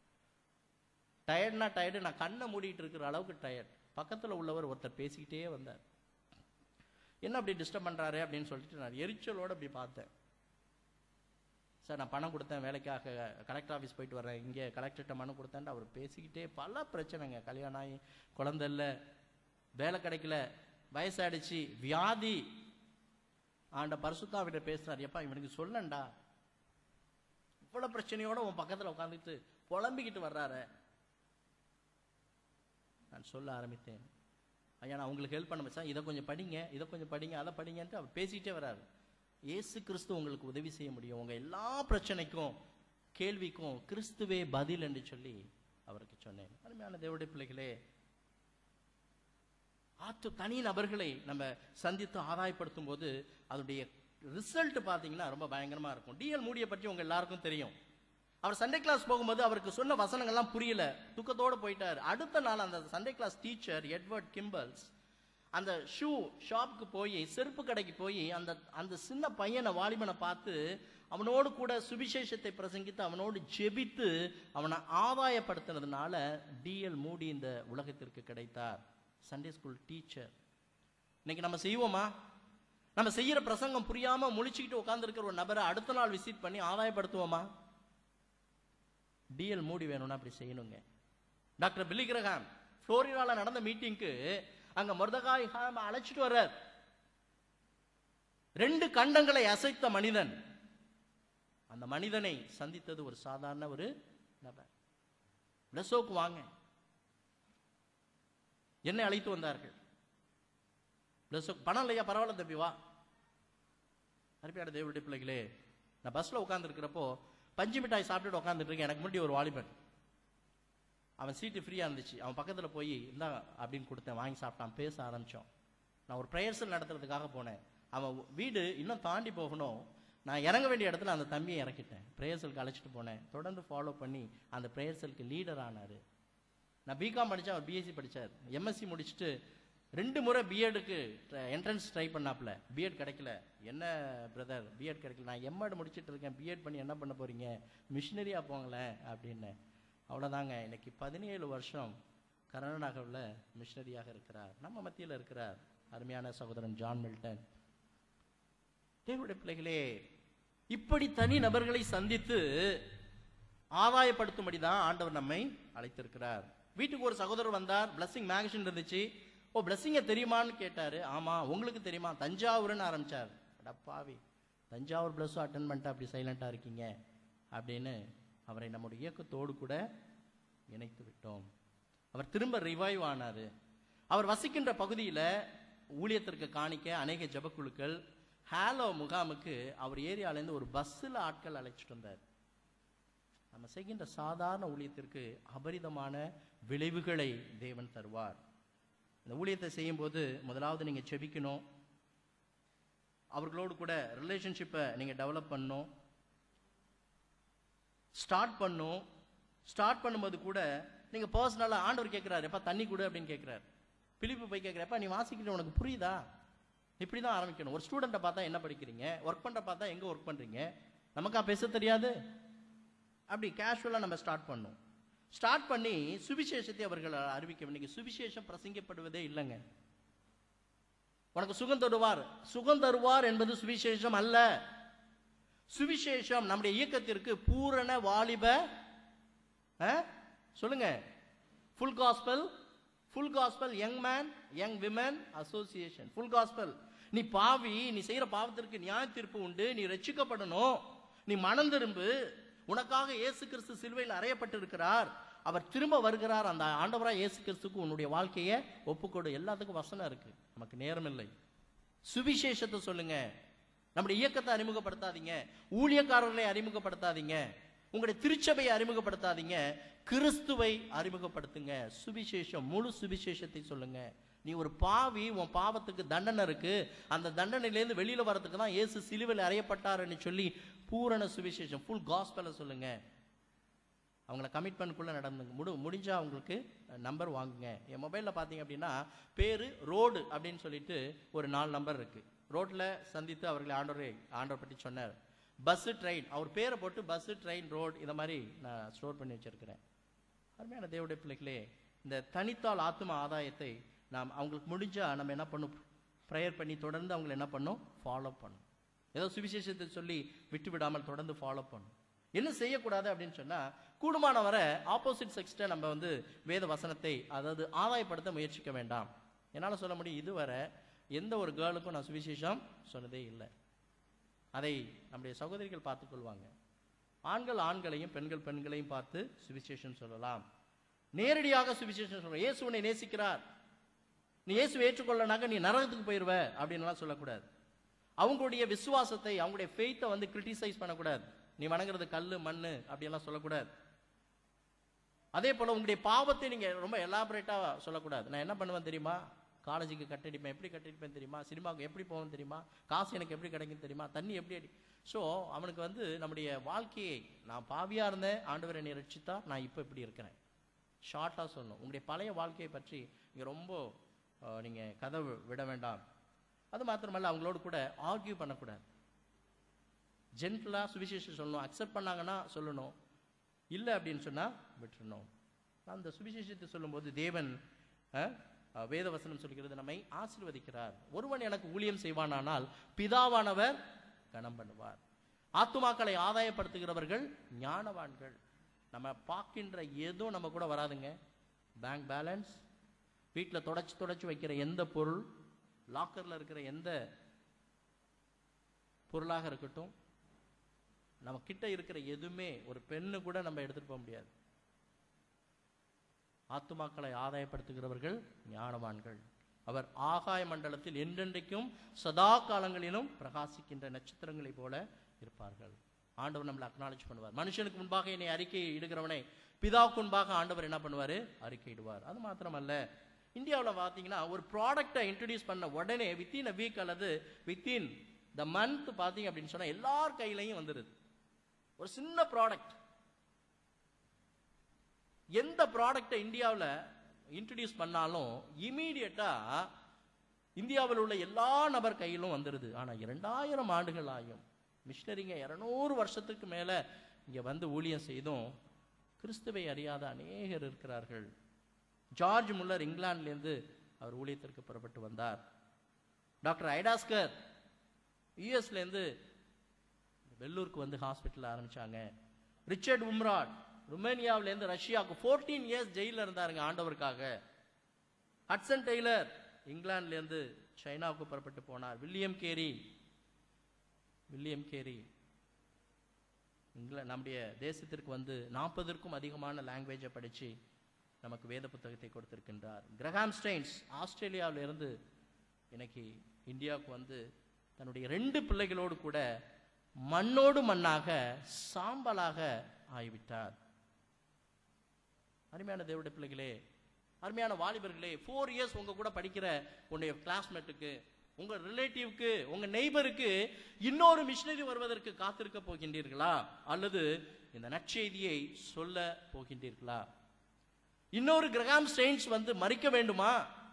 Speaker 1: டயர்ட்னா டயர்டு நான் கண்ணை மூடிட்டு இருக்கிற அளவுக்கு டயர்ட் பக்கத்துல உள்ளவர் ஒருத்தர் பேசிக்கிட்டே வந்தார் என்ன அப்படி டிஸ்டர்ப் பண்றாரு அப்படின்னு சொல்லிட்டு நான் எரிச்சலோட அப்படி பார்த்தேன் சார் நான் பணம் கொடுத்தேன் வேலைக்காக கலெக்டர் ஆஃபீஸ் போயிட்டு வரேன் இங்கே கலெக்டர்கிட்ட மனு கொடுத்தேன்ட்டு அவர் பேசிக்கிட்டே பல பிரச்சனைங்க கல்யாணம் ஆகி குழந்தை இல்லை வேலை கிடைக்கல வயசாயிடுச்சு வியாதி ஆண்ட பரிசுத்தாவிட்ட பேசுறாரு எப்பா இவனுக்கு சொல்லண்டா இவ்வளவு பிரச்சனையோட உன் பக்கத்துல உட்காந்துட்டு புலம்பிக்கிட்டு வர்றாரு நான் சொல்ல ஆரம்பித்தேன் ஐயா நான் உங்களுக்கு ஹெல்ப் பண்ண மச்சான் இதை கொஞ்சம் படிங்க இதை கொஞ்சம் படிங்க அதை படிங்கன்ட்டு அவர் பேசிக்கிட்டே வர்றாரு இயேசு கிறிஸ்து உங்களுக்கு உதவி செய்ய முடியும் உங்க எல்லா பிரச்சனைக்கும் கேள்விக்கும் கிறிஸ்துவே பதில் என்று சொல்லி அவருக்கு சொன்னேன் அருமையான தேவடைய பிள்ளைகளே ஆற்று தனி நபர்களை நம்ம சந்தித்து ஆதாயப்படுத்தும் போது அதனுடைய ரிசல்ட் பார்த்தீங்கன்னா ரொம்ப பயங்கரமா இருக்கும் டிஎல் மூடியை பற்றி உங்க எல்லாருக்கும் தெரியும் அவர் சண்டே கிளாஸ் போகும்போது அவருக்கு சொன்ன வசனங்கள்லாம் புரியல துக்கத்தோட போயிட்டார் அடுத்த நாள் அந்த Sunday class teacher Edward Kimball's அந்த ஷூ ஷாப்புக்கு போய் செருப்பு கடைக்கு போய் அந்த அந்த சின்ன பையனை வாலிபனை பார்த்து அவனோடு கூட சுவிசேஷத்தை பிரசங்கித்து அவனோடு ஜெபித்து அவனை ஆதாயப்படுத்தினதுனால டிஎல் மூடி இந்த உலகத்திற்கு கிடைத்தார் சண்டே ஸ்கூல் டீச்சர் இன்னைக்கு நம்ம செய்வோமா நம்ம செய்யற பிரசங்கம் புரியாம முழிச்சுக்கிட்டு உட்கார்ந்துருக்கிற ஒரு நபரை அடுத்த நாள் விசிட் பண்ணி ஆதாயப்படுத்துவோமா டிஎல் மூடி வேணும்னா அப்படி செய்யணுங்க டாக்டர் பில்லி கிரஹாம் புளோரிடால நடந்த மீட்டிங்க்கு அங்க மொர்தகாய் ஹாம் அழைச்சிட்டு வர்றார் ரெண்டு கண்டங்களை அசைத்த மனிதன் அந்த மனிதனை சந்தித்தது ஒரு சாதாரண ஒரு நபர் லெசோக்கு வாங்க என்னை அழைத்து வந்தார்கள் லெசோக் பணம் இல்லையா பரவாயில்ல தம்பி வா அருமையான தேவனுடைய பிள்ளைகளே நான் பஸ்ல உட்கார்ந்து இருக்கிறப்போ பஞ்சு மிட்டாய் சாப்பிட்டுட்டு உட்காந்துட்டு இருக்கேன் எனக்கு முன்னாடி ஒரு வாலிபன் அவன் சீட்டு ஃப்ரீயா இருந்துச்சு அவன் பக்கத்துல போய் இந்தா அப்படின்னு கொடுத்தேன் வாங்கி சாப்பிட்டான் பேச ஆரம்பிச்சோம் நான் ஒரு ப்ரேயர்சல் நடத்துறதுக்காக போனேன் அவன் வீடு இன்னும் தாண்டி போகணும் நான் இறங்க வேண்டிய இடத்துல அந்த தம்பியை இறக்கிட்டேன் ப்ரேயர்சலுக்கு அழைச்சிட்டு போனேன் தொடர்ந்து ஃபாலோ பண்ணி அந்த ப்ரேயர்சலுக்கு லீடர் ஆனாரு நான் பிகாம் படித்தேன் அவர் பிஎஸ்சி படிச்சார் எம்எஸ்சி முடிச்சுட்டு ரெண்டு முறை பிஎட்டுக்கு என்ட்ரன்ஸ் ட்ரை பண்ணாப்ல பிஎட் கிடைக்கல என்ன பிரதர் பிஎட் கிடைக்கல நான் எம்எட் முடிச்சிட்டு இருக்கேன் பிஎட் பண்ணி என்ன பண்ண போறீங்க மிஷினரியா போங்களேன் அப்படின்னு அவ்வளோதாங்க இன்னைக்கு பதினேழு வருஷம் கர்நாடகாவில் மிஷினரியாக இருக்கிறார் நம்ம மத்தியில் இருக்கிறார் அருமையான சகோதரன் ஜான் மில்டன் தேவனுடைய பிள்ளைகளே இப்படி தனி நபர்களை சந்தித்து ஆதாயப்படுத்தும்படி தான் ஆண்டவர் நம்மை அழைத்திருக்கிறார் வீட்டுக்கு ஒரு சகோதரர் வந்தார் பிளஸ்ஸிங் மேகசின் இருந்துச்சு ஓ பிளஸ்ஸிங்க தெரியுமான்னு கேட்டாரு ஆமா உங்களுக்கு தெரியுமா தஞ்சாவூர்னு ஆரம்பிச்சார் அடப்பாவி தஞ்சாவூர் பிளஸும் அட்டன் பண்ணிட்டு அப்படி சைலண்டா இருக்கீங்க அப்படின்னு அவரை நம்முடைய இயக்கத்தோடு கூட இணைத்து விட்டோம் அவர் திரும்ப ரிவைவ் ஆனாரு அவர் வசிக்கின்ற பகுதியில ஊழியத்திற்கு காணிக்க அநேக ஜபக்குழுக்கள் ஹாலோ முகாமுக்கு அவர் ஏரியாலேருந்து ஒரு பஸ்ஸில் ஆட்கள் அழைச்சிட்டு வந்தார் நம்ம செய்கின்ற சாதாரண ஊழியத்திற்கு அபரிதமான விளைவுகளை தேவன் தருவார் இந்த ஊழியத்தை செய்யும்போது முதலாவது நீங்க செபிக்கணும் அவர்களோடு கூட ரிலேஷன்ஷிப்பை நீங்க டெவலப் பண்ணணும் ஸ்டார்ட் பண்ணும் ஸ்டார்ட் பண்ணும்போது கூட நீங்க பர்சனலா ஆண்டவர் கேட்கிறாரு எப்பா தண்ணி கொடு அப்படின்னு கேட்கிறாரு பிலிப்பு போய் கேட்கிறப்ப நீ வாசிக்கிட்டு உனக்கு புரியுதா இப்படி தான் ஆரம்பிக்கணும் ஒரு ஸ்டூடெண்ட்டை பார்த்தா என்ன படிக்கிறீங்க ஒர்க் பண்ற பார்த்தா எங்க ஒர்க் பண்றீங்க நமக்கா பேச தெரியாது அப்படி கேஷுவலா நம்ம ஸ்டார்ட் பண்ணோம் ஸ்டார்ட் பண்ணி சுவிசேஷத்தை அவர்கள் அறிவிக்க இன்னைக்கு சுவிசேஷம் பிரசங்கப்படுவதே இல்லைங்க உனக்கு சுகம் தருவார் சுகம் தருவார் என்பது சுவிசேஷம் அல்ல சுவிசேஷம் நம்முடைய இயக்கத்திற்கு பூரண வாலிப ஆ? சொல்லுங்க full gospel full gospel young man young women association full gospel நீ பாவி நீ செய்யற பாவத்திற்கு நியாய தீர்ப்பு உண்டு நீ ரட்சிக்கப்படணும் நீ மனம் திரும்பு உனக்காக இயேசு கிறிஸ்து சிலுவையில் அறையப்பட்டிருக்கிறார் அவர் திரும்ப வருகிறார் அந்த ஆண்டவரா இயேசு கிறிஸ்துக்கு உன்னுடைய வாழ்க்கையை ஒப்புக்கொடு எல்லாத்துக்கும் வசனம் இருக்கு நமக்கு நேரம் இல்லை சுவிசேஷத்தை சொல்லுங்க நம்முடைய இயக்கத்தை அறிமுகப்படுத்தாதீங்க ஊழியக்காரர்களை அறிமுகப்படுத்தாதீங்க உங்களுடைய திருச்சபையை அறிமுகப்படுத்தாதீங்க கிறிஸ்துவை அறிமுகப்படுத்துங்க சுவிசேஷம் முழு சுவிசேஷத்தை சொல்லுங்க நீ ஒரு பாவி உன் பாவத்துக்கு தண்டனை இருக்கு அந்த தண்டனையிலேருந்து வெளியில வரதுக்கு தான் இயேசு சிலுவையில் அறையப்பட்டாருன்னு சொல்லி பூரண சுவிசேஷம் ஃபுல் காஸ்பலை சொல்லுங்க அவங்கள கமிட்மெண்ட்குள்ள நடந்துங்க முடி முடிஞ்சா அவங்களுக்கு நம்பர் வாங்குங்க என் மொபைலில் பார்த்தீங்க அப்படின்னா பேரு ரோடு அப்படின்னு சொல்லிட்டு ஒரு நாலு நம்பர் இருக்கு ரோட்ல சந்தித்து அவர்களை ஆண்டவரை ஆண்டவர் பற்றி சொன்னார் பஸ்ஸு ட்ரெயின் அவர் பேரை போட்டு பஸ்ஸு ட்ரெயின் ரோடு இதை மாதிரி நான் ஸ்டோர் பண்ணி வச்சிருக்கிறேன் அருமையான தேவடைய பிள்ளைகளே இந்த தனித்தால் ஆத்ம ஆதாயத்தை நாம் அவங்களுக்கு முடிஞ்சா நம்ம என்ன பண்ணும் ப்ரேயர் பண்ணி தொடர்ந்து அவங்களை என்ன பண்ணும் ஃபாலோ பண்ணும் ஏதோ சுவிசேஷத்தை சொல்லி விட்டு விடாமல் தொடர்ந்து ஃபாலோ பண்ணும் என்ன செய்யக்கூடாது அப்படின்னு சொன்னா கூடுமான வரை ஆப்போசிட் செக்ஸ்ட நம்ம வந்து வேத வசனத்தை அதாவது ஆதாயப்படுத்த முயற்சிக்க வேண்டாம் என்னால் சொல்ல முடியும் இதுவரை எந்த ஒரு கேர்ளுக்கும் நான் சுவிசேஷம் சொன்னதே இல்லை அதை நம்முடைய சகோதரிகள் பார்த்துக் கொள்வாங்க ஆண்கள் ஆண்களையும் பெண்கள் பெண்களையும் பார்த்து சுவிசேஷம் சொல்லலாம் நேரடியாக சுவிசேஷம் சொல்லலாம் இயேசு உன்னை நேசிக்கிறார் நீ இயேசு ஏற்றுக்கொள்ளனாக்க நீ நரகத்துக்கு போயிருவ அப்படின்னுலாம் சொல்லக்கூடாது அவங்களுடைய விசுவாசத்தை அவங்களுடைய ஃபெய்த்தை வந்து கிரிட்டிசைஸ் பண்ணக்கூடாது நீ வணங்குறது கல்லு மண்ணு அப்படியெல்லாம் சொல்லக்கூடாது அதே போல உங்களுடைய பாவத்தை நீங்க ரொம்ப எலாபரேட்டா சொல்லக்கூடாது நான் என்ன பண்ணுவேன் தெரியுமா காலேஜுக்கு கட்டடிப்பேன் எப்படி கட்டடிப்பேன் தெரியுமா சினிமாவுக்கு எப்படி போவேன் தெரியுமா காசு எனக்கு எப்படி கிடைக்கும் தெரியுமா தண்ணி எப்படி அடி ஸோ அவனுக்கு வந்து நம்முடைய வாழ்க்கையை நான் பாவியா இருந்தேன் ஆண்டவர் என்னை ரட்சித்தா நான் இப்போ இப்படி இருக்கிறேன் ஷார்ட்டாக சொல்லணும் உங்களுடைய பழைய வாழ்க்கையை பற்றி நீங்க ரொம்ப அஹ், நீங்க கதை விட வேண்டாம் அது மாத்திரமல்ல அவங்களோடு கூட ஆர்கியூ பண்ணக்கூடாது ஜென்டலாக சுவிசேஷம் சொல்லணும் அக்செப்ட் பண்ணாங்கன்னா சொல்லணும் இல்லை அப்படின்னு சொன்னா விட்டுறணும் அந்த சுவிசேஷத்தை சொல்லும்போது தேவன் அஹ், அஹ், வேத வசனம் சொல்கிறது நம்மை ஆசீர்வதிக்கிறார் ஒருவன் எனக்கு ஊழியம் செய்வானானால் பிதாவானவர் கனம் பண்ணுவார் ஆத்துமாக்களை ஆதாயப்படுத்துகிறவர்கள் ஞானவான்கள் நம்ம பார்க்கின்ற எதுவும் நம்ம கூட வராதுங்க பேங்க் பேலன்ஸ் வீட்டில் தொடச்சி தொடச்சி வைக்கிற எந்த பொருள் லாக்கரில் இருக்கிற எந்த பொருளாக இருக்கட்டும் நம்ம கிட்ட இருக்கிற எதுவுமே ஒரு பெண்ணு கூட நம்ம எடுத்துட்டு போக முடியாது ஆத்துமாக்களை ஆதாயப்படுத்துகிறவர்கள் ஞானவான்கள் அவர் ஆகாய மண்டலத்தில் என்றென்றைக்கும் சதா காலங்களிலும் பிரகாசிக்கின்ற நட்சத்திரங்களைப் போல இருப்பார்கள் ஆண்டவர் நம்மளை அக்னாலேஜ் பண்ணுவார் மனுஷனுக்கு முன்பாக என்னை அறிக்கை இடுகிறவனை பிதாவுக்கு முன்பாக ஆண்டவர் என்ன பண்ணுவார் அறிக்கை இடுவார் அது மாத்திரமல்ல இந்தியாவில் பார்த்தீங்கன்னா ஒரு ப்ராடக்டை இன்ட்ரடியூஸ் பண்ண உடனே வித்தின் அ வீக் அல்லது வித்தின் த மந்த் பார்த்தீங்க அப்படின்னு சொன்னா எல்லார் கையிலையும் வந்துடுது ஒரு சின்ன ப்ராடக்ட் எந்த ப்ராடக்டை இந்தியாவில் இன்ட்ரடியூஸ் பண்ணாலும் இமீடியட்டா இந்தியாவில் உள்ள எல்லா நபர் கையிலும் வந்துடுது ஆனா இரண்டாயிரம் ஆண்டுகள் ஆகும் மிஷினரிங்க இருநூறு வருஷத்துக்கு மேல இங்க வந்து ஊழியம் செய்தும் கிறிஸ்துவை அறியாத அநேகர் இருக்கிறார்கள் ஜார்ஜ் முல்லர் இங்கிலாந்துலேருந்து அவர் ஊழியத்திற்கு புறப்பட்டு வந்தார் டாக்டர் ஐடாஸ்கர் யூஎஸ்லேருந்து வெள்ளூருக்கு வந்து ஹாஸ்பிட்டல் ஆரம்பிச்சாங்க ரிச்சர்ட் உம்ராட் ருமேனியாவிலேருந்து ரஷ்யாவுக்கு ஃபோர்டீன் இயர்ஸ் ஜெயிலில் இருந்தாருங்க ஆண்டவருக்காக ஹட்சன் டெய்லர் இங்கிலாந்துலேருந்து சைனாவுக்கு புறப்பட்டு போனார் வில்லியம் கேரி வில்லியம் கேரி இங்கிலாந்து நம்முடைய தேசத்திற்கு வந்து நாற்பதற்கும் அதிகமான லாங்குவேஜை படித்து நமக்கு வேத புத்தகத்தை கொடுத்திருக்கின்றார் கிரஹாம் ஸ்டெயின்ஸ் ஆஸ்திரேலியாவில இருந்து இன்னைக்கு இந்தியாவுக்கு வந்து தன்னுடைய ரெண்டு பிள்ளைகளோடு கூட மண்ணோடு மண்ணாக சாம்பலாக ஆகிவிட்டார் அருமையான தேவடைய பிள்ளைகளே அருமையான வாலிபர்களே ஃபோர் இயர்ஸ் உங்க கூட படிக்கிற உன்னுடைய கிளாஸ்மேட்டுக்கு உங்க ரிலேட்டிவ்க்கு உங்க நெய்பருக்கு இன்னொரு மிஷினரி வருவதற்கு காத்திருக்க போகின்றீர்களா அல்லது இந்த நற்செய்தியை சொல்ல போகின்றீர்களா இன்னொரு கிரகாம் ஸ்டெயின்ஸ் வந்து மறிக்க வேண்டுமா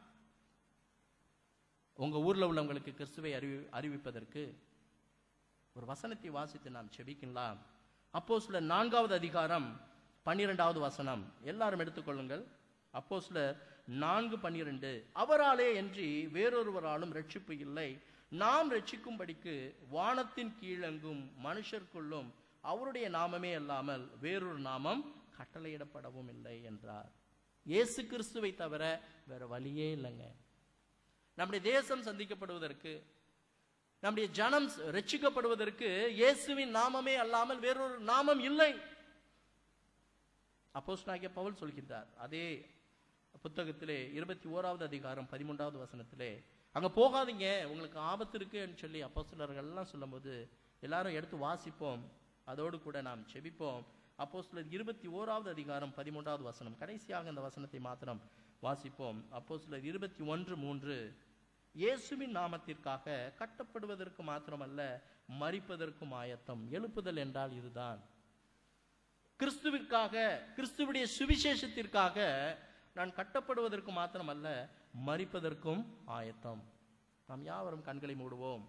Speaker 1: உங்க ஊர்ல உள்ளவங்களுக்கு கிறிஸ்துவை அறிவி அறிவிப்பதற்கு ஒரு வசனத்தை வாசித்து நாம் செபிக்கலாம் அப்போ சில நான்காவது அதிகாரம் பன்னிரெண்டாவது வசனம் எல்லாரும் எடுத்துக்கொள்ளுங்கள் அப்போ சில நான்கு பன்னிரண்டு அவராலே என்று வேறொருவராலும் ரட்சிப்பு இல்லை நாம் ரட்சிக்கும்படிக்கு வானத்தின் கீழெங்கும் மனுஷர்க்குள்ளும் அவருடைய நாமமே அல்லாமல் வேறொரு நாமம் கட்டளையிடப்படவும் இல்லை என்றார் இயேசு கிறிஸ்துவை தவிர வேற வழியே இல்லைங்க நம்முடைய தேசம் சந்திக்கப்படுவதற்கு நம்முடைய ஜனம் ரட்சிக்கப்படுவதற்கு இயேசுவின் நாமமே அல்லாமல் வேறொரு நாமம் இல்லை அப்போஸ்தலனாகிய பவுல் சொல்கின்றார் அதே புத்தகத்திலே இருபத்தி ஓராவது அதிகாரம் பதிமூன்றாவது வசனத்திலே அங்க போகாதீங்க உங்களுக்கு ஆபத்து இருக்குன்னு சொல்லி அப்போஸ்தலர்கள் எல்லாம் சொல்லும்போது எல்லாரும் எடுத்து வாசிப்போம் அதோடு கூட நாம் செபிப்போம் அப்போஸ்தலர் இருபத்தி ஓராவது அதிகாரம் பதிமூன்றாவது வசனம் கடைசியாக இந்த வசனத்தை மாத்திரம் வாசிப்போம் அப்போஸ்தலர் இருபத்தி ஒன்று மூன்று இயேசுவின் நாமத்திற்காக கட்டப்படுவதற்கு மாத்திரமல்ல மரிப்பதற்கும் ஆயத்தம் எழுப்புதல் என்றால் இதுதான் கிறிஸ்துவிற்காக கிறிஸ்துவுடைய சுவிசேஷத்திற்காக நான் கட்டப்படுவதற்கு மாத்திரமல்ல மரிப்பதற்கும் ஆயத்தம் நாம் யாவரும் கண்களை மூடுவோம்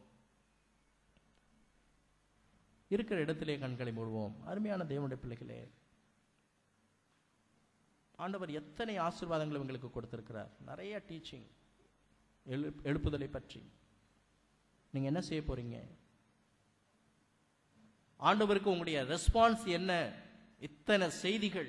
Speaker 1: இருக்கிற இடத்திலே கண்களை மூடுவோம் அருமையான தேவனுடைய பிள்ளைகளே ஆண்டவர் எத்தனை ஆசீர்வாதங்கள் எங்களுக்கு கொடுத்திருக்கிறார் நிறைய டீச்சிங் எழு எழுப்புதலை பற்றி நீங்க என்ன செய்ய போறீங்க ஆண்டவருக்கு உங்களுடைய ரெஸ்பான்ஸ் என்ன இத்தனை செய்திகள்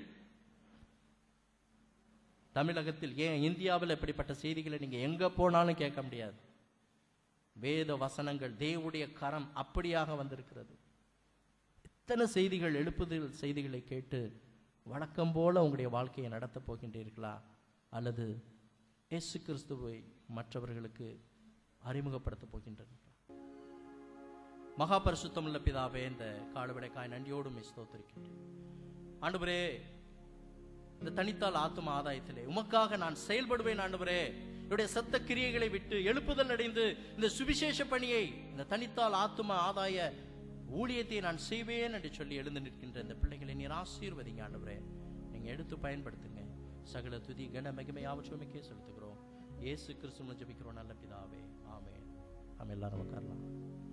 Speaker 1: தமிழகத்தில் ஏன் இந்தியாவில் இப்படிப்பட்ட செய்திகளை நீங்க எங்க போனாலும் கேட்க முடியாது வேத வசனங்கள் தேவனுடைய கரம் அப்படியாக வந்திருக்கிறது இத்தனை செய்திகள் எழுப்புதல் செய்திகளை கேட்டு வழக்கம் போல உங்களுடைய வாழ்க்கையை நடத்தப் போகின்றீர்களா அல்லது இயேசு கிறிஸ்துவை மற்றவர்களுக்கு அறிமுகப்படுத்தப் போகின்றீர்களா மகா பரிசுத்தமுள்ள பிதாவே இந்த காடுவிடைக்காய் நன்றியோடும் ஸ்தோத்திருக்கின்றேன் ஆண்டவரே இந்த தனித்தால் ஆத்தும ஆதாயத்திலே உமக்காக நான் செயல்படுவேன் ஆண்டவரே என்னுடைய சத்த கிரியைகளை விட்டு எழுப்புதல் அடைந்து இந்த சுவிசேஷ பணியை இந்த தனித்தால் ஆத்தும ஆதாய ஊழியத்தை நான் செய்வேன் என்று சொல்லி எழுந்து நிற்கின்ற இந்த பிள்ளைகளை நீர் ஆசீர்வதிங்க ஆண்டவரே நீங்க எடுத்து பயன்படுத்துங்க சகல துதி கன மகிமை யாவற்றுமைக்கே செலுத்துகிறோம் இயேசு கிறிஸ்துவ ஜெபிக்கிறோம் நல்ல பிதாவே ஆமென் நம்ம எல்லாரும் உட்காரலாம்